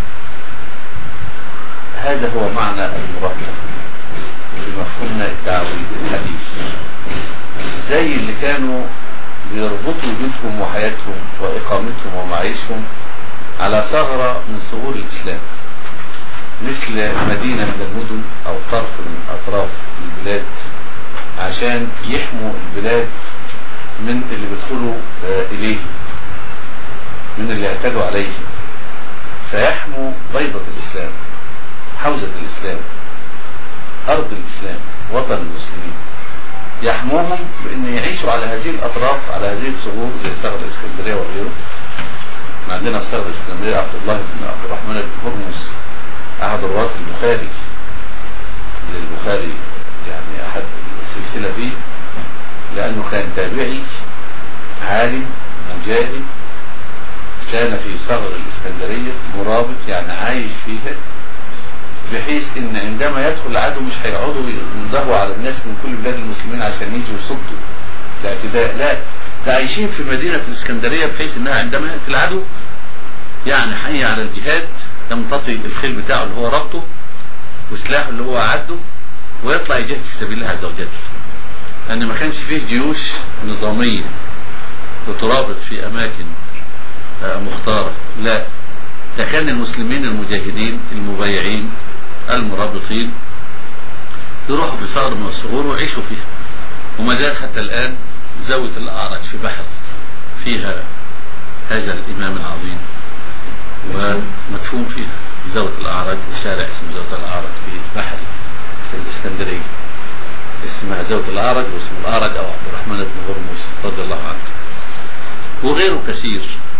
هذا هو معنى المراقبة في مفهومنا الدعوي الحديث زي اللي كانوا بيربطوا وجودهم وحياتهم وإقامتهم ومعيشهم على ثغرة من ثغور الإسلام مثل مدينة من المدن أو طرف من أطراف البلاد عشان يحموا البلاد من اللي بيدخلوا آه، إليه من اللي اعتدوا عليه فيحموا بيضة الإسلام حوزة الإسلام أرض الإسلام وطن المسلمين يحموهم بأن يعيشوا على هذه الأطراف على هذه الثغور زي ثغر الإسكندرية وغيره إحنا عندنا في ثغر الإسكندرية عبد الله بن عبد الرحمن بن هرمز أحد رواة البخاري زي البخاري يعني أحد السلسلة دي لأنه كان تابعي عالم مجاهد كان في ثغر الإسكندرية مرابط يعني عايش فيها بحيث ان عندما يدخل العدو مش هيقعدوا ينضهوا على الناس من كل بلاد المسلمين عشان يجوا يصدوا الاعتداء لا ده عايشين في مدينة الاسكندرية بحيث انها عندما يأتي العدو يعني حي على الجهاد يمتطي الخيل بتاعه اللي هو ربطه وسلاحه اللي هو عده ويطلع يجاهد في سبيل الله عز وجل لان ما كانش فيه جيوش نظامية بترابط في اماكن آه، مختارة لا ده كان المسلمين المجاهدين المبايعين المرابطين يروحوا في ثغر من الثغور ويعيشوا فيها وما زال حتى الآن زاوية الأعرج في بحر فيها هذا الإمام العظيم ومدفون فيها زاوية الأعرج شارع اسمه زاوية الأعرج في بحر في الإسكندرية اسمها زاوية الأعرج واسم الأعرج أو عبد الرحمن بن هرمز رضي الله عنه وغيره كثير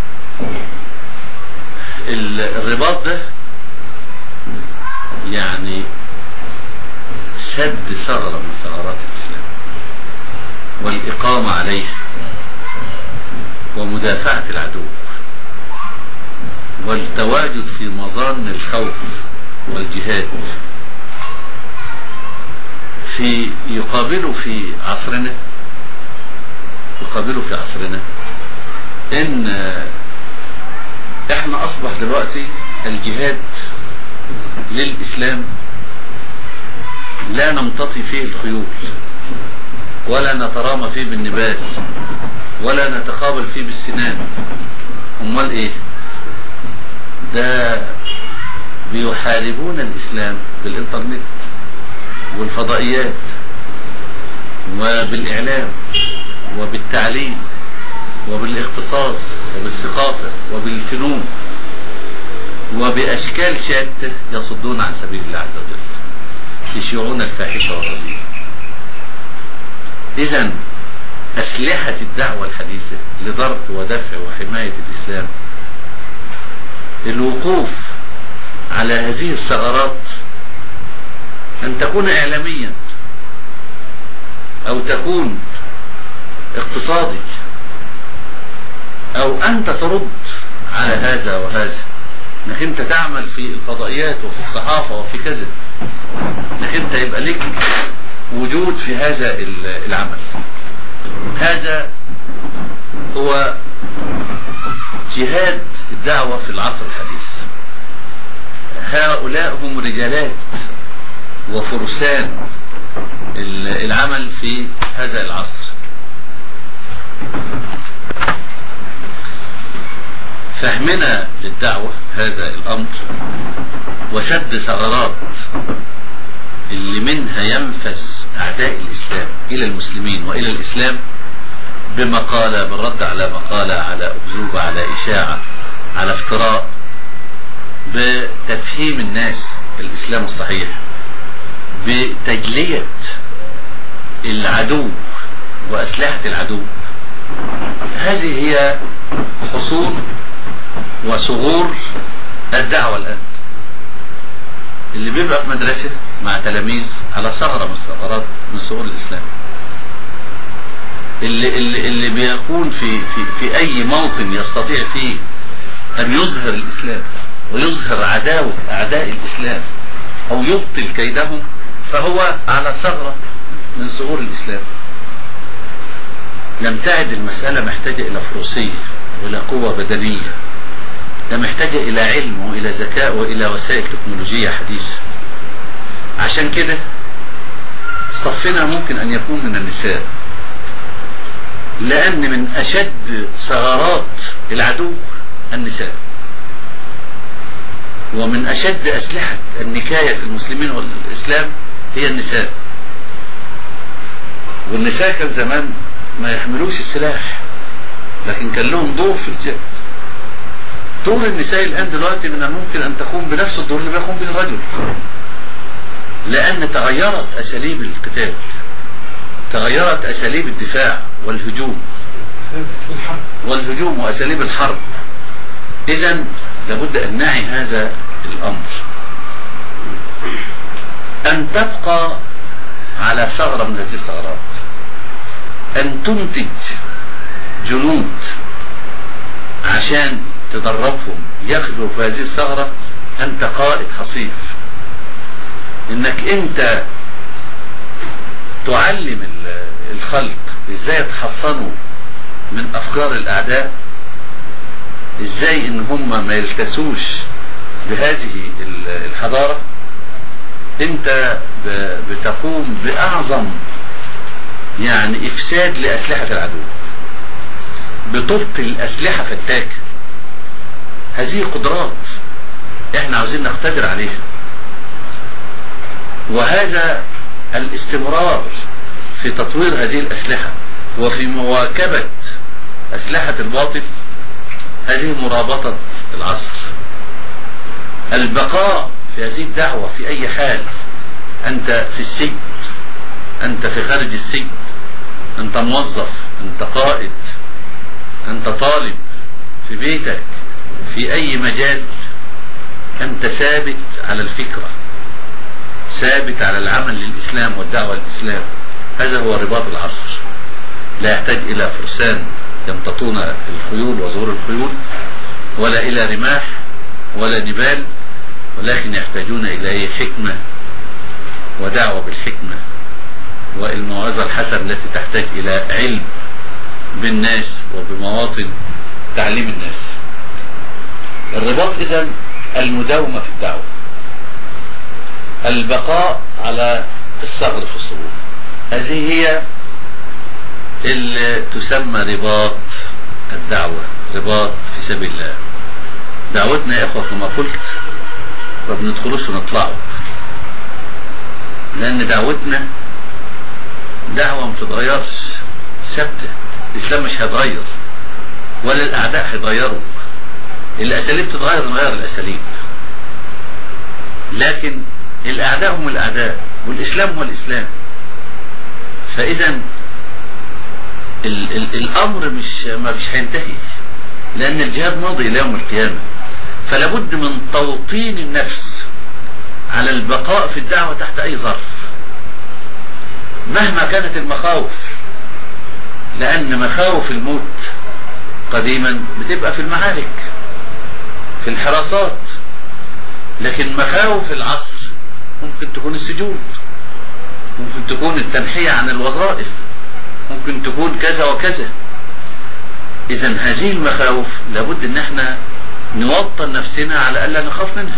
ال- الرباط ده يعني سد ثغرة من ثغرات الإسلام والإقامة عليه ومدافعة العدو والتواجد في مظان الخوف والجهاد في يقابله في عصرنا يقابله في عصرنا ان احنا اصبح دلوقتي الجهاد للاسلام لا نمتطي فيه الخيول ولا نترامى فيه بالنبات ولا نتقابل فيه بالسنان امال ايه ده بيحاربون الاسلام بالانترنت والفضائيات وبالاعلام وبالتعليم وبالاقتصاد وبالثقافة وبالفنون وبأشكال شتى يصدون عن سبيل الله عز وجل يشيعون الفاحشة والرذيلة إذا أسلحة الدعوة الحديثة لضرب ودفع وحماية الإسلام الوقوف على هذه الثغرات أن تكون إعلاميا أو تكون اقتصادي أو أنت ترد على هذا وهذا انك انت تعمل في الفضائيات وفي الصحافة وفي كذا انك انت يبقى لك وجود في هذا العمل هذا هو جهاد الدعوة في العصر الحديث هؤلاء هم رجالات وفرسان العمل في هذا العصر فهمنا للدعوة هذا الأمر وسد ثغرات اللي منها ينفذ أعداء الإسلام إلى المسلمين وإلى الإسلام بمقالة بالرد على مقالة على أكذوبة على إشاعة على افتراء بتفهيم الناس الإسلام الصحيح بتجلية العدو وأسلحة العدو هذه هي حصول وصغور الدعوة الآن اللي بيبقى في مدرسة مع تلاميذ على ثغرة من الثغرات من ثغور الإسلام اللي, اللي, اللي بيكون في, في, في أي موطن يستطيع فيه أن يظهر الإسلام ويظهر عداوة أعداء الإسلام أو يبطل كيدهم فهو على ثغرة من ثغور الإسلام لم تعد المسألة محتاجة إلى فروسية وإلى قوة بدنية ده محتاجة إلى علم وإلى ذكاء وإلى وسائل تكنولوجية حديثة عشان كده صفنا ممكن أن يكون من النساء لأن من أشد ثغرات العدو النساء ومن أشد أسلحة النكاية في المسلمين والإسلام هي النساء والنساء كان زمان ما يحملوش السلاح لكن كان لهم دور في الجهاد دور النساء الآن دلوقتي من الممكن أن تقوم بنفس الدور اللي بيقوم به الرجل لأن تغيرت أساليب القتال تغيرت أساليب الدفاع والهجوم والهجوم وأساليب الحرب إذا لابد أن نعي هذا الأمر أن تبقى على ثغرة من هذه الثغرات أن تنتج جنود عشان تدربهم ياخدوا في هذه الثغرة أنت قائد حصيف إنك أنت تعلم الخلق إزاي يتحصنوا من أفكار الأعداء إزاي إن هم ما يلتسوش بهذه الحضارة أنت بتقوم بأعظم يعني إفساد لأسلحة العدو بتبطل أسلحة فتاكة هذه قدرات احنا عاوزين نقتدر عليها وهذا الاستمرار في تطوير هذه الأسلحة وفي مواكبة أسلحة الباطل هذه مرابطة العصر البقاء في هذه الدعوة في أي حال أنت في السجن أنت في خارج السجن أنت موظف أنت قائد أنت طالب في بيتك في أي مجال أنت ثابت على الفكرة ثابت على العمل للإسلام والدعوة للإسلام هذا هو رباط العصر لا يحتاج إلى فرسان يمتطون الخيول وزور الخيول ولا إلى رماح ولا نبال ولكن يحتاجون إلى حكمة ودعوة بالحكمة والموعظة الحسنة التي تحتاج إلى علم بالناس وبمواطن تعليم الناس الرباط إذا المداومة في الدعوة البقاء على الثغر في الصدور هذه هي اللي تسمى رباط الدعوة رباط في سبيل الله دعوتنا يا اخوة كما قلت ما بندخلوش ونطلعوا لان دعوتنا دعوة ما تتغيرش ثابتة الاسلام مش هيتغير ولا الاعداء هيتغيروا الاساليب تتغير نغير الاساليب لكن الاعداء هم الاعداء والاسلام هو الاسلام فاذا ال ال الامر مش ما مش هينتهي لان الجهاد ماضي الى يوم القيامة فلا بد من توطين النفس على البقاء في الدعوة تحت اي ظرف مهما كانت المخاوف لان مخاوف الموت قديما بتبقى في المعارك في الحراسات لكن مخاوف العصر ممكن تكون السجود ممكن تكون التنحية عن الوظائف ممكن تكون كذا وكذا اذا هذه المخاوف لابد ان احنا نوطن نفسنا على الا نخاف منها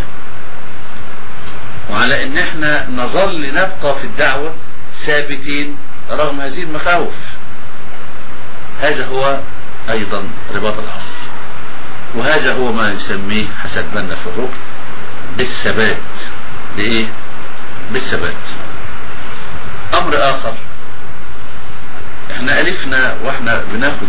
وعلى ان احنا نظل نبقى في الدعوة ثابتين رغم هذه المخاوف هذا هو ايضا رباط العصر وهذا هو ما يسميه حسن بنا في الركن بالثبات بايه بالثبات امر اخر احنا الفنا واحنا بناخد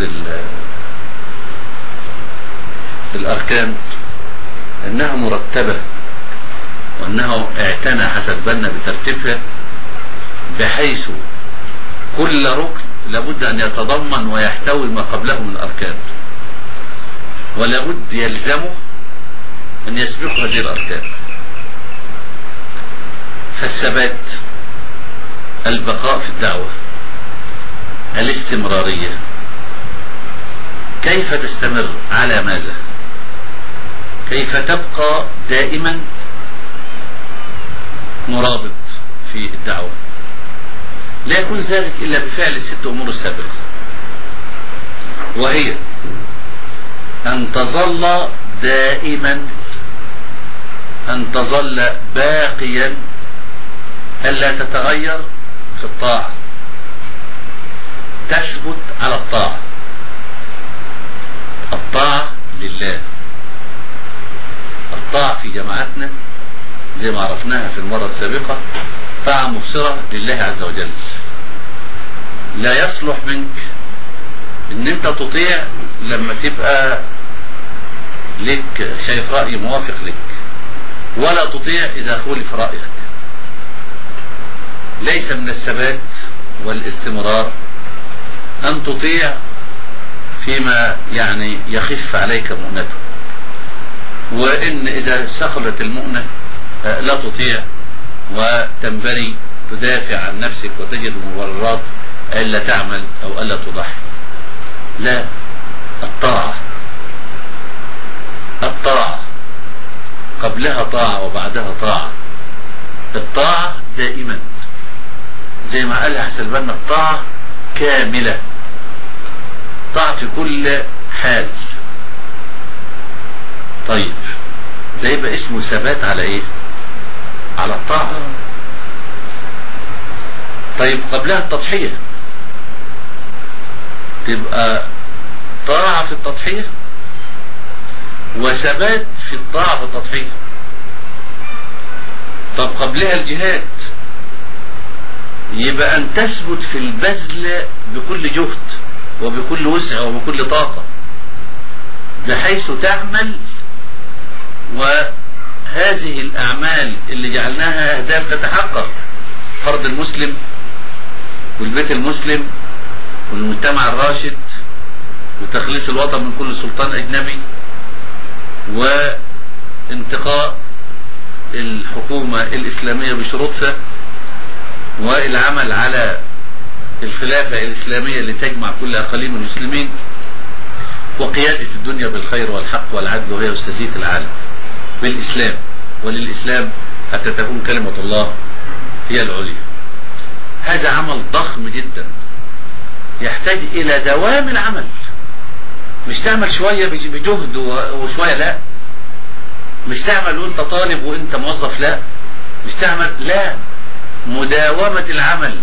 الاركان انها مرتبة وانه اعتنى حسن بنا بترتيبها بحيث كل ركن لابد ان يتضمن ويحتوي ما قبله من اركان ولابد يلزمه ان يسبق هذه الاركان فالثبات البقاء في الدعوة الاستمرارية كيف تستمر على ماذا كيف تبقى دائما مرابط في الدعوة لا يكون ذلك إلا بفعل الست أمور السابقة وهي أن تظل دائما أن تظل باقيا ألا تتغير في الطاعة تثبت على الطاعة الطاعة لله الطاعة في جماعتنا زي ما عرفناها في المرة السابقة طاعة مبصرة لله عز وجل لا يصلح منك ان انت تطيع لما تبقى لك شايف رأي موافق لك ولا تطيع اذا خولف رأيك ليس من الثبات والاستمرار ان تطيع فيما يعني يخف عليك مؤنته وان اذا سخلت المؤنة لا تطيع وتنبري تدافع عن نفسك وتجد مبررات الا تعمل او الا تضحي لا الطاعة الطاعة قبلها طاعة وبعدها طاعة الطاعة دائما زي ما قال حسن بنا الطاعة كاملة طاعة في كل حال طيب ده يبقى اسمه ثبات على ايه على الطاعة طيب قبلها التضحية تبقى طاعة في التضحية وثبات في الطاعة في التضحية طب قبلها الجهاد يبقى ان تثبت في البذل بكل جهد وبكل وسع وبكل طاقة بحيث تعمل وهذه الاعمال اللي جعلناها اهداف تتحقق فرض المسلم والبيت المسلم والمجتمع الراشد وتخليص الوطن من كل سلطان اجنبي وانتقاء الحكومة الاسلامية بشروطها والعمل على الخلافة الاسلامية اللي تجمع كل اقاليم المسلمين وقيادة الدنيا بالخير والحق والعدل وهي استاذية العالم بالاسلام وللاسلام حتى تكون كلمة الله هي العليا هذا عمل ضخم جدا يحتاج الى دوام العمل مش تعمل شوية بجهد وشوية لا مش تعمل وانت طالب وانت موظف لا مش تعمل لا مداومة العمل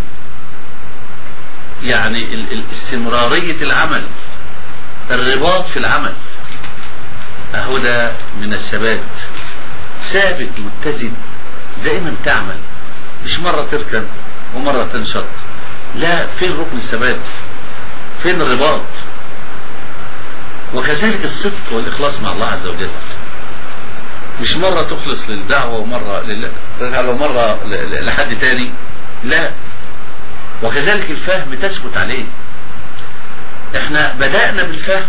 يعني استمرارية العمل الرباط في العمل اهو ده من الثبات ثابت متزن دائما تعمل مش مرة تركن ومرة تنشط لا فين ركن الثبات فين الرباط وكذلك الصدق والإخلاص مع الله عز وجل مش مرة تخلص للدعوة ومرة لله ومرة لحد تاني لا وكذلك الفهم تثبت عليه احنا بدأنا بالفهم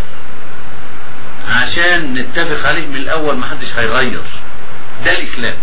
عشان نتفق عليه من الاول محدش هيغير ده الاسلام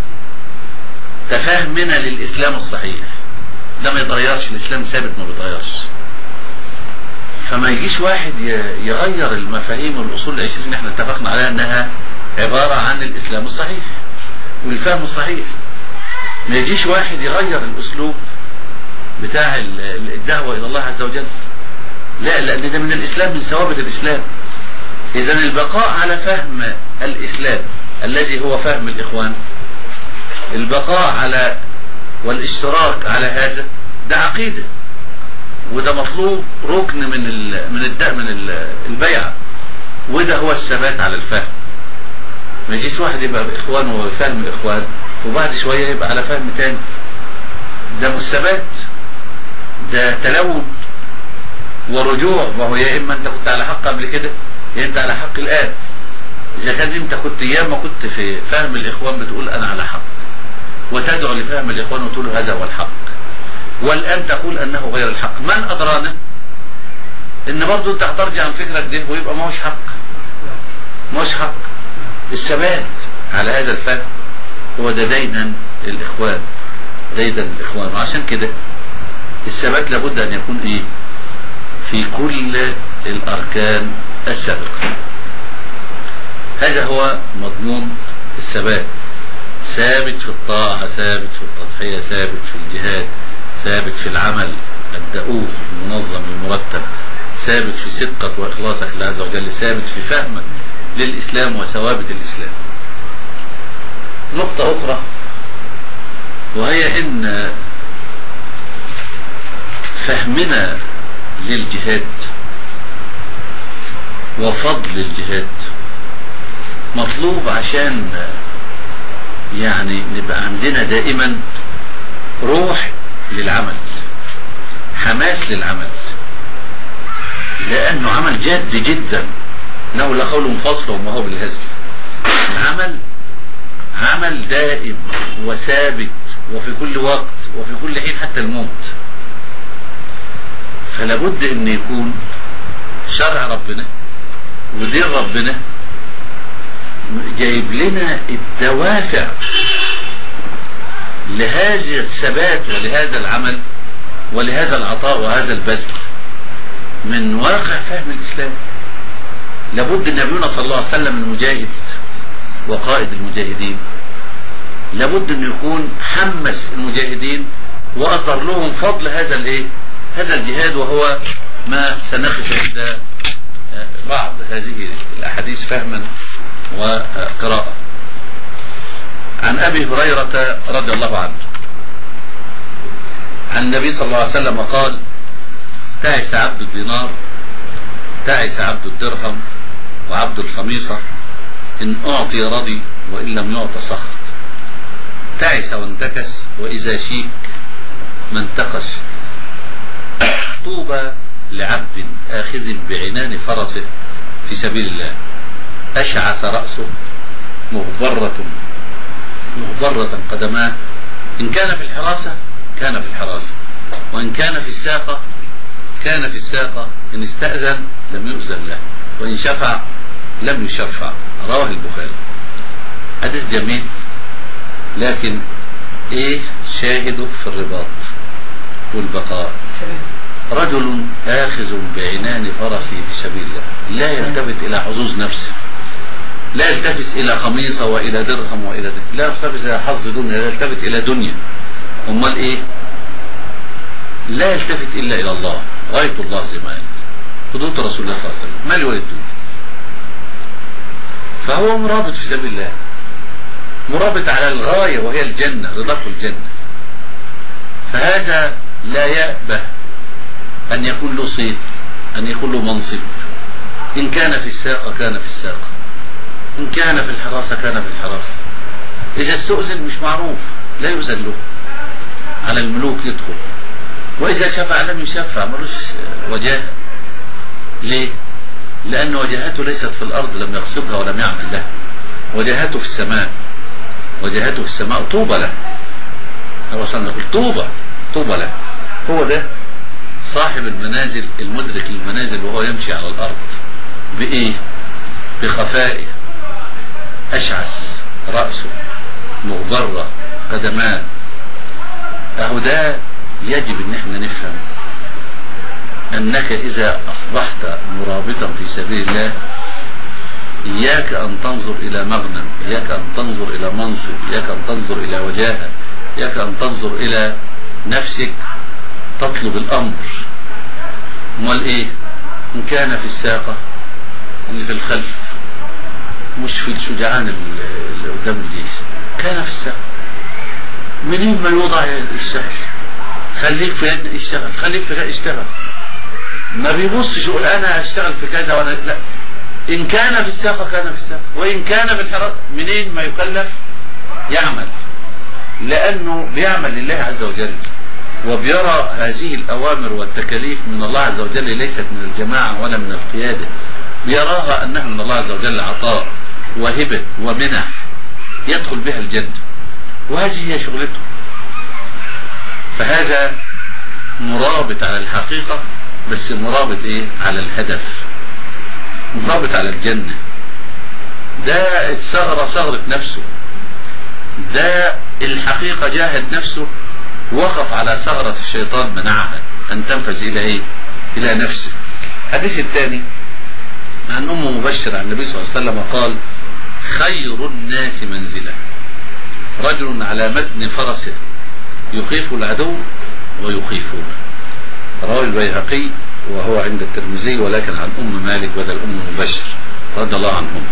تفهمنا للاسلام الصحيح ده ما يتغيرش الاسلام ثابت ما بيتغيرش فما يجيش واحد يغير المفاهيم والاصول العشرين اللي احنا اتفقنا عليها انها عبارة عن الاسلام الصحيح والفهم الصحيح ما يجيش واحد يغير الاسلوب بتاع الدعوة الى الله عز وجل لا لان ده من الاسلام من ثوابت الاسلام اذا البقاء على فهم الاسلام الذي هو فهم الاخوان البقاء على والاشتراك على هذا ده عقيدة وده مطلوب ركن من ال من الد من البيعة وده هو الثبات على الفهم ما يجيش واحد يبقى باخوان وفهم اخوان وبعد شوية يبقى على فهم تاني ده مش ثبات ده تلون ورجوع وهو يا اما انت كنت على حق قبل كده يا انت على حق الان اذا كان انت كنت ايام ما كنت في فهم الاخوان بتقول انا على حق وتدعو لفهم الاخوان وتقول هذا هو الحق والان تقول انه غير الحق من ادرانا ان برضه انت هترجع عن فكرك ده ويبقى ما هوش حق ما هوش حق الثبات على هذا الفهم هو ده دينا الاخوان ديدا الاخوان وعشان كده الثبات لابد ان يكون ايه في كل الاركان السابقة هذا هو مضمون الثبات ثابت في الطاعة ثابت في التضحية ثابت في الجهاد ثابت في العمل الدؤوب المنظم المرتب ثابت في صدقك واخلاصك لله عز وجل ثابت في فهمك للاسلام وثوابت الاسلام نقطة اخرى وهي ان فهمنا للجهاد وفضل الجهاد مطلوب عشان يعني نبقى عندنا دائما روح للعمل حماس للعمل لانه عمل جاد جدا انه لقول فصل وما هو بالهزل العمل عمل دائم وثابت وفي كل وقت وفي كل حين حتى الموت فلابد ان يكون شرع ربنا ودين ربنا جايب لنا الدوافع لهذا الثبات ولهذا العمل ولهذا العطاء وهذا البذل من واقع فهم الإسلام لابد نبينا صلى الله عليه وسلم المجاهد وقائد المجاهدين لابد أن يكون حمس المجاهدين وأصدر لهم فضل هذا الايه هذا الجهاد وهو ما سنقف عند بعض هذه الأحاديث فهما وقراءة عن أبي هريرة رضي الله عنه عن النبي صلى الله عليه وسلم قال تعس عبد الدينار تعس عبد الدرهم وعبد الخميصة إن أعطي رضي وإن لم يعط سخط تعس وانتكس وإذا شيك ما انتقش طوبى لعبد آخذ بعنان فرسه في سبيل الله أشعث رأسه مغبرة مغبرة قدماه إن كان في الحراسة كان في الحراسة وإن كان في الساقة كان في الساقة إن استأذن لم يؤذن له وإن شفع لم يشفع رواه البخاري حديث جميل لكن ايه شاهده في الرباط والبقاء رجل آخذ بعنان فرسه في سبيل الله لا يلتفت إلى حظوظ نفسه لا يلتفت إلى خميصة وإلى درهم وإلى درهم. لا يلتفت إلى حظ دنيا لا يلتفت إلى دنيا أمال إيه لا يلتفت إلا إلى الله غاية الله زي ما قال حدود رسول الله صلى الله عليه وسلم ما لولد الدنيا فهو مرابط في سبيل الله مرابط على الغاية وهي الجنة رضاك الجنة فهذا لا يأبه أن يكون له صيت أن يكون له منصب إن كان في الساقة كان في الساقة إن كان في الحراسة كان في الحراسة إذا استؤذن مش معروف لا يؤذن له على الملوك يدخل وإذا شفع لم يشفع ملوش وجاهه ليه لأن وجهاته ليست في الأرض لم يقصدها ولم يعمل لها وجهاته في السماء وجهاته في السماء طوبى له الرسول يقول طوبى طوبى له هو ده صاحب المنازل المدرك للمنازل وهو يمشي على الأرض بإيه بخفائه أشعث رأسه مغبرة قدمان أهو ده يجب ان احنا نفهم انك اذا اصبحت مرابطا في سبيل الله اياك ان تنظر الى مغنم اياك ان تنظر الى منصب اياك ان تنظر الى وجاهة اياك ان تنظر الى نفسك تطلب الامر امال ايه ان كان في الساقة اللي في الخلف مش في الشجعان اللي قدام الجيش كان في الساقة منين ما يوضع السهل خليك في يد اشتغل خليك في اشتغل ما بيبصش يقول انا هشتغل في كذا وانا لا ان كان في الساقة كان في الساقة وان كان في الحرارة منين ما يكلف يعمل لانه بيعمل لله عز وجل وبيرى هذه الاوامر والتكاليف من الله عز وجل ليست من الجماعة ولا من القيادة بيراها انها من الله عز وجل عطاء وهبة ومنح يدخل بها الجنة وهذه هي شغلته فهذا مرابط على الحقيقة بس مرابط ايه على الهدف مرابط على الجنة ده الثغرة ثغرة نفسه ده الحقيقة جاهد نفسه وقف على ثغرة الشيطان منعها ان تنفذ الى ايه الى نفسه الحديث الثاني عن ام مبشر عن النبي صلى الله عليه وسلم قال خير الناس منزله رجل على متن فرسه يخيف العدو ويخيفونه رواه البيهقي وهو عند الترمذي ولكن عن أم مالك بدل أم مبشر رضي الله عنهم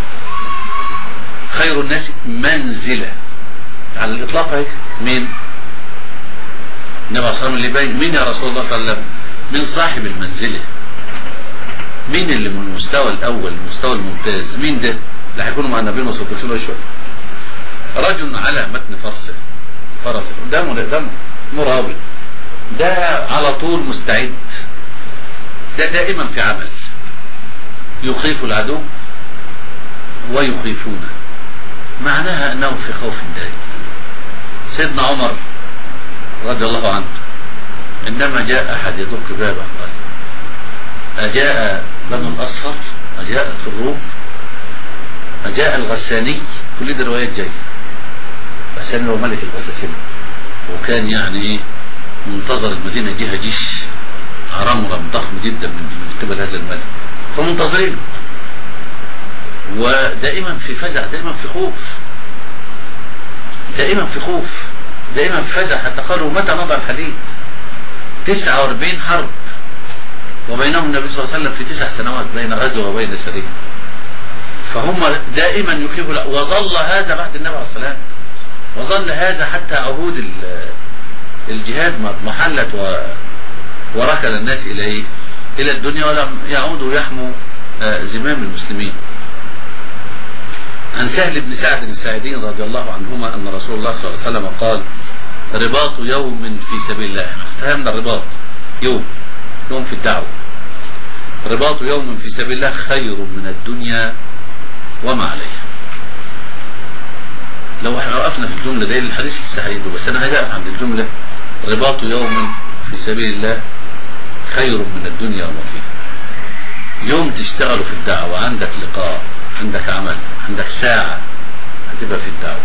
خير الناس منزلة على الإطلاق اهي مين النبي صلى الله عليه وسلم اللي باين مين يا رسول الله صلى الله عليه وسلم من صاحب المنزلة مين اللي من المستوى الأول المستوى الممتاز مين ده اللي هيكونوا مع النبي وصدقين شوية رجل على متن فرسه فرسه قدامه قدامه مرابط ده على طول مستعد ده دائما في عمل يخيف العدو ويخيفونه معناها انه في خوف دائم سيدنا عمر رضي الله عنه عندما جاء احد يدق بابه قال اجاء بنو الاصفر اجاءت الروم اجاء الغساني كل دي روايات جايه غساني هو ملك الغساسنه وكان يعني منتظر المدينة جهة جيش رمرم ضخم جدا من قبل هذا الملك فمنتظرين ودائما في فزع دائما في خوف دائما في خوف دائما في فزع حتى قالوا متى نضع الحديد 49 حرب وبينهم النبي صلى الله عليه وسلم في تسع سنوات بين غزوة وبين سرية فهم دائما يخيفوا وظل هذا بعد النبي عليه الصلاة والسلام وظل هذا حتى عهود الجهاد محلت و... وركل الناس إلى إيه؟ إلى الدنيا ولم يعودوا يحموا زمام المسلمين عن سهل بن سعد الساعدي رضي الله عنهما أن رسول الله صلى الله عليه وسلم قال رباط يوم في سبيل الله فهمنا الرباط يوم يوم في الدعوة رباط يوم في سبيل الله خير من الدنيا وما عليها لو احنا وقفنا في الجملة دي الحديث السعيد بس انا عايز اقف عند الجملة رباط يوم في سبيل الله خير من الدنيا وما فيها يوم تشتغلوا في الدعوة عندك لقاء عندك عمل عندك ساعة هتبقى في الدعوة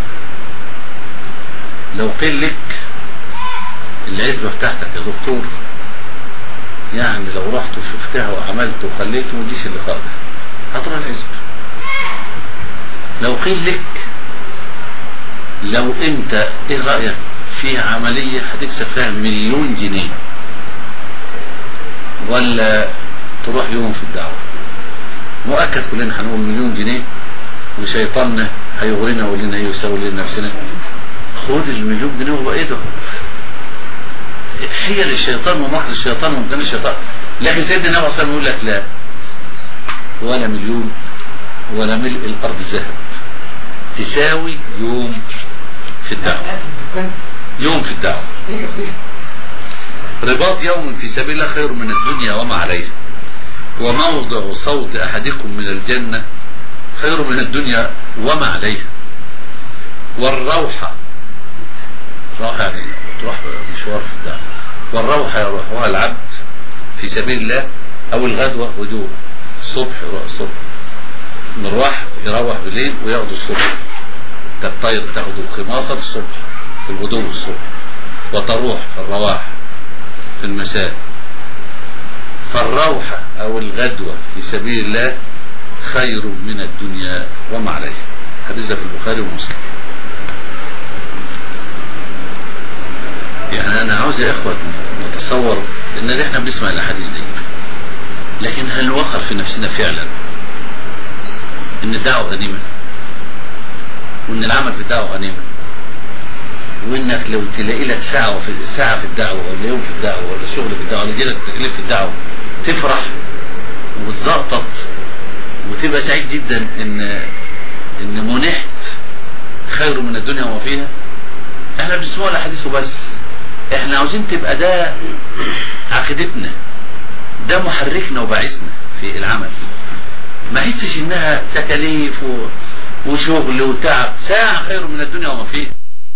لو قيل لك العزبة بتاعتك يا دكتور يعني لو رحت وشفتها وعملت وخليت ومجيش اللقاء ده هتروح العزبة لو قيل لك لو انت ايه رأيك في عملية هتكسب فيها مليون جنيه ولا تروح يوم في الدعوة مؤكد كلنا هنقول مليون جنيه وشيطاننا هيغرنا ويقول لنا ايه ويسوي لنا نفسنا خد المليون جنيه وبقى ايه ده حيل الشيطان ومكر الشيطان ومكان الشيطان لكن سيدنا النبي صلى الله عليه وسلم يقول لك لا ولا مليون ولا ملء الارض ذهب تساوي يوم في الدعوة يوم في الدعوة رباط يوم في سبيل الله خير من الدنيا وما عليها وموضع صوت أحدكم من الجنة خير من الدنيا وما عليها والروحة روحة يعني تروح مشوار في الدعوة والروحة يروحها العبد في سبيل الله او الغدوة هدوء الصبح يروح الصبح مروح يروح بالليل وياخدوا الصبح كالطير تاخدوا خماصة الصبح في الغدو الصبح وتروح في الرواح في المساء فالروحة او الغدوة في سبيل الله خير من الدنيا وما عليها حديث ده في البخاري ومسلم يعني انا عاوز يا اخوة نتصور ان احنا بنسمع الاحاديث دي لكن هل وقر في نفسنا فعلا ان الدعوة غنيمة وان العمل في الدعوة غنيمة وانك لو تلاقي لك ساعة في ساعة في الدعوة ولا يوم في الدعوة ولا شغل في الدعوة ولا يجيلك تكليف في الدعوة تفرح وتزقطط وتبقى سعيد جدا ان ان منحت خير من الدنيا وما فيها احنا بنسمع الاحاديث وبس احنا عاوزين تبقى ده عقيدتنا ده محركنا وباعثنا في العمل ما حسش انها تكاليف و... وشغل وتعب ساعة خير من الدنيا وما فيها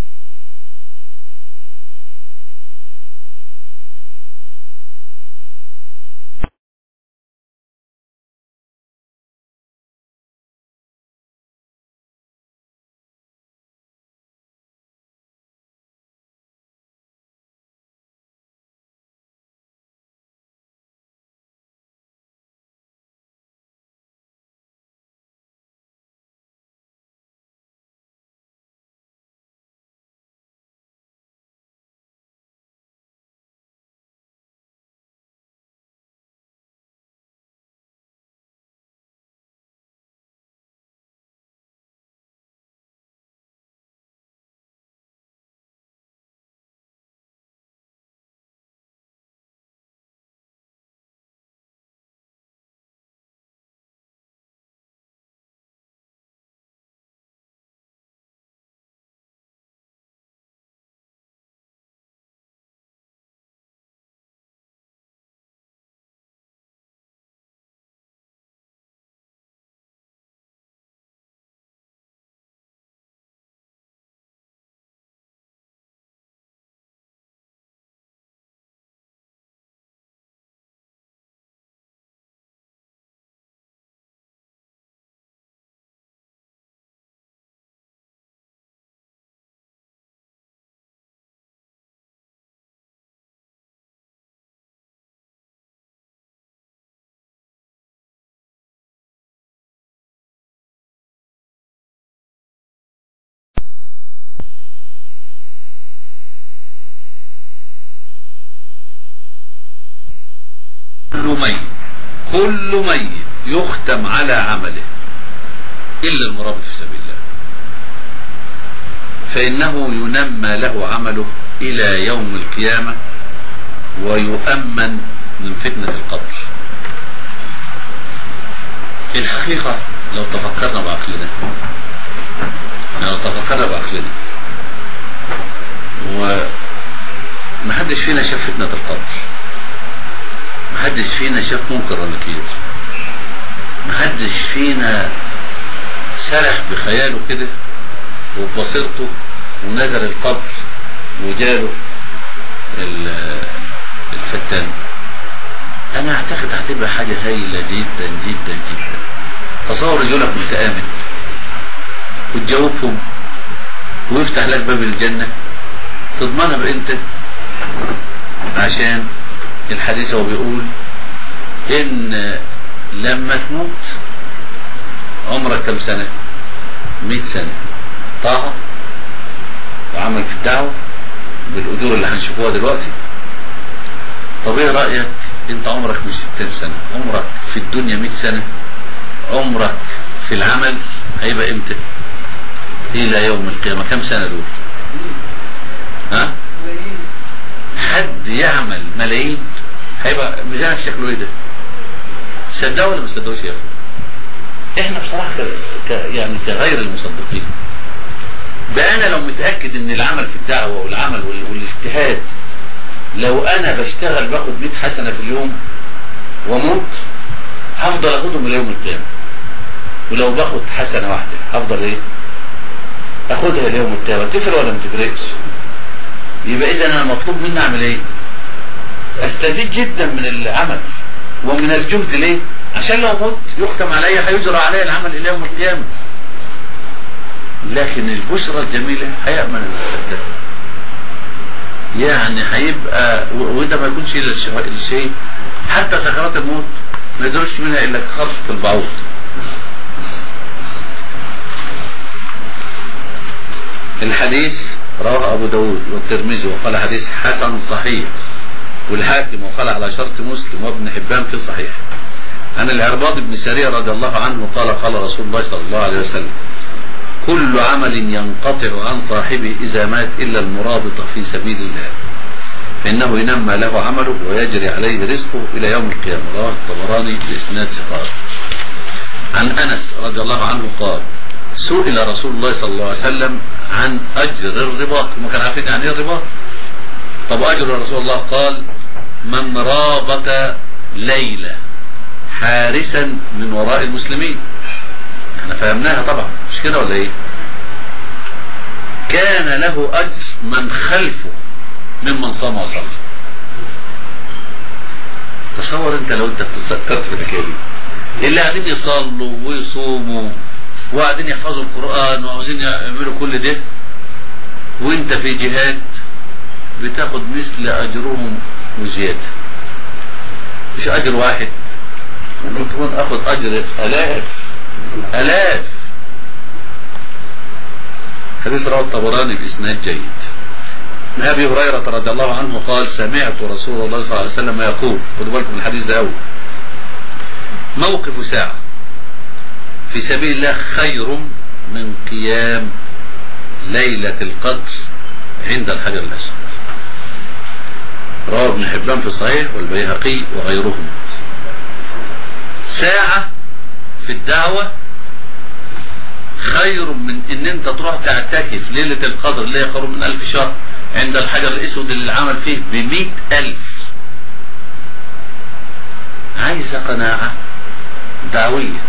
كل ميت كل ميت يختم على عمله إلا المرابط في سبيل الله فإنه ينمى له عمله إلى يوم القيامة ويؤمن من فتنة القبر الحقيقة لو تفكرنا بعقلنا لو تفكرنا بعقلنا ومحدش فينا شاف فتنة القبر محدش فينا شاف منكر ونكير محدش فينا سرح بخياله كده وببصيرته ونزل القبر وجاله الفتان انا اعتقد هتبقى حاجة هايلة جدا جدا جدا تصور رجلك متآمن وتجاوبهم ويفتح لك باب الجنة تضمنها بانت عشان الحديث هو بيقول ان لما تموت عمرك كم سنة مئة سنة طاعة وعمل في الدعوة بالاجور اللي هنشوفوها دلوقتي طب ايه رأيك انت عمرك مش ستين سنة عمرك في الدنيا مئة سنة عمرك في العمل هيبقى امتى الى يوم القيامة كم سنة دول ها حد يعمل ملايين هيبقى ميزانك شكله ايه ده صدقوا ولا ما تصدقوش يا اخي احنا بصراحة ك... يعني كغير المصدقين بقى انا لو متأكد ان العمل في الدعوة والعمل وال... والاجتهاد لو انا بشتغل باخد 100 حسنة في اليوم واموت هفضل اخدهم الى يوم القيامة ولو باخد حسنة واحدة هفضل ايه اخدها الى يوم القيامة تفرق ولا ما تفرقش يبقى اذا انا مطلوب مني اعمل ايه استفيد جدا من العمل ومن الجهد ليه عشان لو مت يختم علي هيجرى علي العمل الى يوم القيامة لكن البشرى الجميلة هيأمن المصدق يعني هيبقى وده ما يكونش الا الشيء حتى سكرات الموت ما يدرش منها الا خرصة البعوض الحديث رواه ابو داود والترمذي وقال حديث حسن صحيح والحاكم وقال على شرط مسلم وابن حبان في صحيح عن العرباض بن سرية رضي الله عنه قال قال رسول الله صلى الله عليه وسلم كل عمل ينقطع عن صاحبه إذا مات إلا المرابط في سبيل الله فإنه ينمى له عمله ويجري عليه رزقه إلى يوم القيامة رواه الطبراني بإسناد ثقات عن أنس رضي الله عنه قال سئل رسول الله صلى الله عليه وسلم عن أجر الرباط هم كانوا عارفين يعني ايه الرباط طب أجر رسول الله قال من رابط ليلة حارسا من وراء المسلمين احنا فهمناها طبعا مش كده ولا ايه كان له أجر من خلفه ممن صام وصلى تصور انت لو انت فكرت في الحكايه دي اللي قاعدين يصلوا ويصوموا وقاعدين يحفظوا القرآن وعاوزين يعملوا كل ده وانت في جهاد بتاخد مثل اجرهم وزيادة مش اجر واحد ممكن اخد اجر الاف الاف حديث رواه الطبراني باسناد جيد عن ابي هريره رضي الله عنه قال سمعت رسول الله صلى الله عليه وسلم يقول خدوا بالكم من الحديث ده قوي موقف ساعه في سبيل الله خير من قيام ليلة القدر عند الحجر الأسود رواه ابن حبان في الصحيح والبيهقي وغيرهم ساعة في الدعوة خير من ان انت تروح تعتكف ليلة القدر اللي هي خير من الف شهر عند الحجر الاسود اللي العمل فيه بمئة الف عايزة قناعة دعوية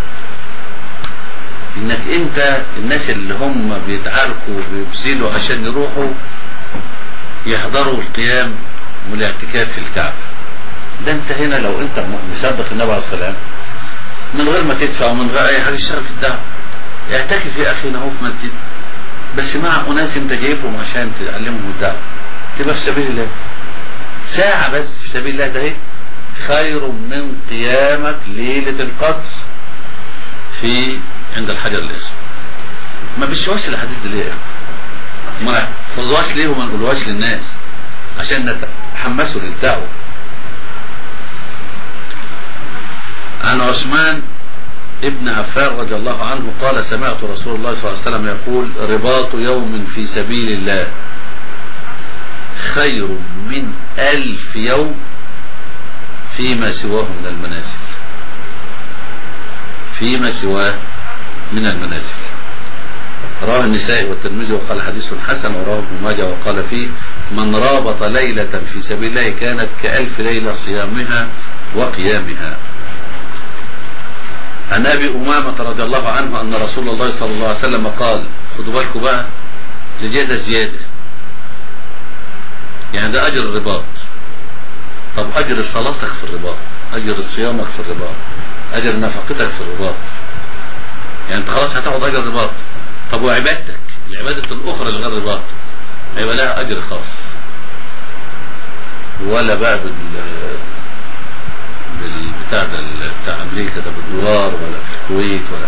انك انت الناس اللي هم بيتعاركوا وبيبذلوا عشان يروحوا يحضروا القيام والاعتكاف في الكعبة ده انت هنا لو انت مصدق النبي عليه الصلاة من غير ما تدفع ومن غير اي حاجة اشتغل في الدعوة اعتكف يا اخي هنا في مسجد بس مع اناس انت جايبهم عشان تعلمهم الدعوة تبقى في سبيل الله ساعة بس في سبيل الله ده ايه خير من قيامك ليلة القدر في عند الحجر الاسود ما بيشوش الحديث ده ليه ما نحفظوهاش ليه وما نقولوهاش للناس عشان نتحمسوا للدعوة عن عثمان ابن عفان رضي الله عنه قال سمعت رسول الله صلى الله عليه وسلم يقول رباط يوم في سبيل الله خير من ألف يوم فيما سواه من المنازل فيما سواه من المنازل رواه النسائي والترمذي وقال حديث حسن وراه ابن ماجه وقال فيه من رابط ليلة في سبيل الله كانت كألف ليلة صيامها وقيامها عن ابي امامة رضي الله عنه ان رسول الله صلى الله عليه وسلم قال خدوا بالكم بقى زيادة زيادة يعني ده اجر الرباط طب اجر صلاتك في الرباط اجر صيامك في الرباط اجر نفقتك في الرباط يعني انت خلاص هتاخد اجر الرباط طب وعبادتك العبادة الاخرى اللي غير الرباط هيبقى لها اجر خاص ولا بقى بال بالبتاع ده بتاع امريكا ده بالدولار ولا في الكويت ولا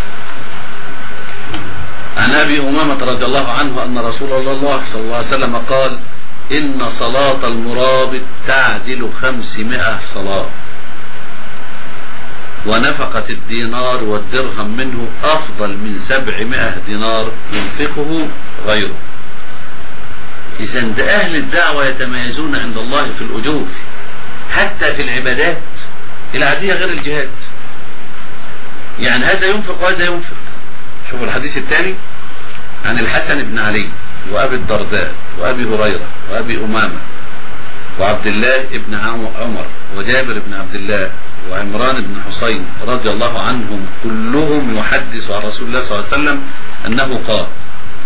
عن ابي امامة رضي الله عنه ان رسول الله صلى الله عليه وسلم قال ان صلاة المرابط تعدل خمسمائة صلاة ونفقة الدينار والدرهم منه افضل من سبعمائة دينار ينفقه غيره اذا ده اهل الدعوة يتميزون عند الله في الاجور حتى في العبادات العادية غير الجهاد يعني هذا ينفق وهذا ينفق شوفوا الحديث الثاني عن الحسن بن علي وابي الدرداء وابي هريرة وابي امامة وعبد الله بن عمر وجابر بن عبد الله وعمران بن حسين رضي الله عنهم كلهم يحدث عن رسول الله صلى الله عليه وسلم انه قال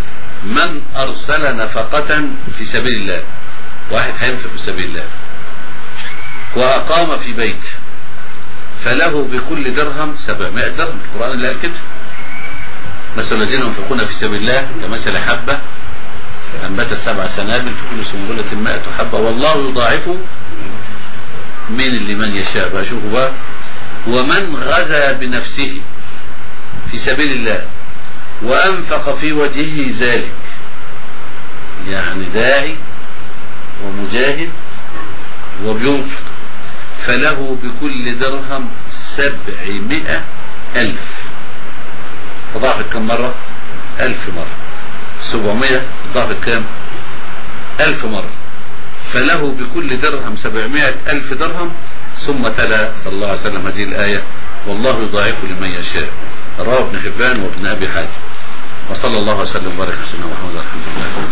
من ارسل نفقة في سبيل الله واحد هينفق في سبيل الله وأقام في بيت فله بكل درهم سبعمائة درهم القرآن اللي قال كده مثل الذين ينفقون في سبيل الله كمثل حبة أنبتت سبع سنابل في كل سنبلة مائة حبة والله يضاعف من اللي من يشاء بقى شوفوا بقى ومن غزا بنفسه في سبيل الله وأنفق في وجهه ذلك يعني داعي ومجاهد وبينفق فله بكل درهم سبعمائة ألف فضعفت كم مرة ألف مرة سبعمائة ضعفت كم ألف مرة فله بكل درهم سبعمائة ألف درهم ثم تلا صلى الله عليه وسلم هذه الآية والله يضاعف لمن يشاء رواه ابن حبان وابن أبي حاتم وصلى الله وسلم وبارك على سيدنا محمد الحمد لله